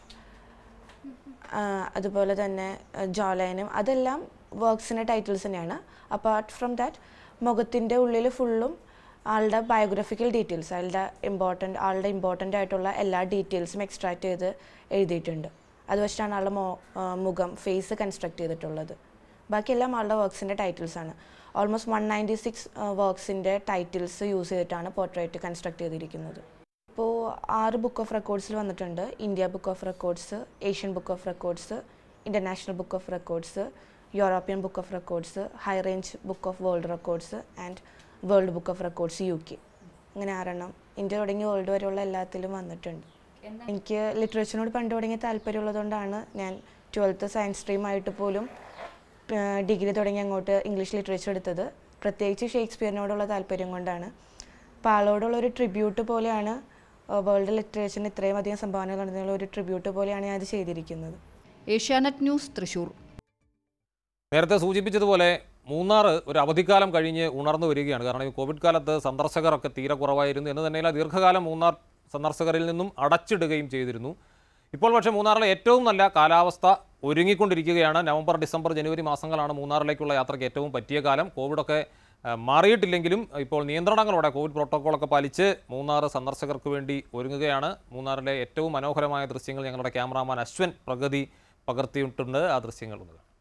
അതുപോലെ തന്നെ ജോലൈനും അതെല്ലാം വർക്ക്സിൻ്റെ ടൈറ്റിൽസ് തന്നെയാണ് അപ്പാർട്ട് ഫ്രം ദാറ്റ് മുഖത്തിൻ്റെ ഉള്ളിൽ ഫുള്ളും ആളുടെ ബയോഗ്രഫിക്കൽ ഡീറ്റെയിൽസ് ആളുടെ ഇമ്പോർട്ടൻ്റ് ആളുടെ ഇമ്പോർട്ടൻ്റ് ആയിട്ടുള്ള എല്ലാ ഡീറ്റെയിൽസും എക്സ്ട്രാക്ട് ചെയ്ത് എഴുതിയിട്ടുണ്ട് അത് വെച്ചിട്ടാണ് ആളുടെ മോ ആ, മുഖം ഫേസ് കൺസ്ട്രക്ട് ചെയ്തിട്ടുള്ളത് ബാക്കിയെല്ലാം ആളുടെ വർക്ക്സിൻ്റെ ടൈറ്റിൽസ് ആണ് ഓൾമോസ്റ്റ് വൺ നയൻറ്റി സിക്സ് വർക്ക്സിൻ്റെ ടൈറ്റിൽസ് യൂസ് ചെയ്തിട്ടാണ് പോർട്രേറ്റ് കൺസ്ട്രക്ട് ചെയ്തിരിക്കുന്നത് ഇപ്പോൾ ആറ് ബുക്ക് ഓഫ് റെക്കോർഡ്സിൽ വന്നിട്ടുണ്ട് India book of records Asian book of records international book of records European book of records high range book of world records and world book of records U K അങ്ങനെ ആറെണ്ണം India തുടങ്ങി world വരെയുള്ള എല്ലാത്തിലും വന്നിട്ടുണ്ട് എനിക്ക് ലിറ്ററേച്ചറിനോട് പണ്ട് തുടങ്ങിയ താല്പര്യമുള്ളതുകൊണ്ടാണ് ഞാൻ ട്വൽത്ത് സയൻസ് സ്ട്രീം ആയിട്ട് പോലും ഡിഗ്രി തുടങ്ങി അങ്ങോട്ട് ഇംഗ്ലീഷ് ലിറ്ററേച്ചർ എടുത്തത് പ്രത്യേകിച്ച് ഷേക്സ്പിയറിനോടുള്ള താല്പര്യം കൊണ്ടാണ് അപ്പോൾ ആളോടുള്ള ഒരു ട്രിബ്യൂട്ട് പോലെയാണ് വേൾഡ് ലിറ്ററേച്ചറിന് ഇത്രയും അധികം സംഭാവന നടന്നുള്ള ഒരു ട്രിബ്യൂട്ട് പോലെയാണ് ഞാൻ അത് ചെയ്തിരിക്കുന്നത് ഏഷ്യാനെറ്റ് ന്യൂസ് തൃശൂർ നേരത്തെ സൂചിപ്പിച്ചതുപോലെ മൂന്നാർ ഒരു അവധിക്കാലം കഴിഞ്ഞ് ഉണർന്നു വരികയാണ് കാരണം ഈ കോവിഡ് കാലത്ത് സന്ദർശകരൊക്കെ തീരെ കുറവായിരുന്നു എന്ന് തന്നെയല്ല ദീർഘകാലം മൂന്നാർ സന്ദർശകരിൽ നിന്നും അടച്ചിടുകയും ചെയ്തിരുന്നു ഇപ്പോൾ പക്ഷേ മൂന്നാറിലെ ഏറ്റവും നല്ല കാലാവസ്ഥ ഒരുങ്ങിക്കൊണ്ടിരിക്കുകയാണ് നവംബർ ഡിസംബർ ജനുവരി മാസങ്ങളാണ് മൂന്നാറിലേക്കുള്ള യാത്രയ്ക്ക് ഏറ്റവും പറ്റിയ കാലം കോവിഡൊക്കെ ആ, മാറിയിട്ടില്ലെങ്കിലും ഇപ്പോൾ നിയന്ത്രണങ്ങളോടെ കോവിഡ് പ്രോട്ടോക്കോളൊക്കെ പാലിച്ച് മൂന്നാർ സന്ദർശകർക്ക് വേണ്ടി ഒരുങ്ങുകയാണ് മൂന്നാറിലെ ഏറ്റവും മനോഹരമായ ദൃശ്യങ്ങൾ ഞങ്ങളുടെ ക്യാമറാമാൻ അശ്വൻ പ്രഗതി പകർത്തിയിട്ടുണ്ട് ആ ദൃശ്യങ്ങൾ ഒന്ന് കാണാം.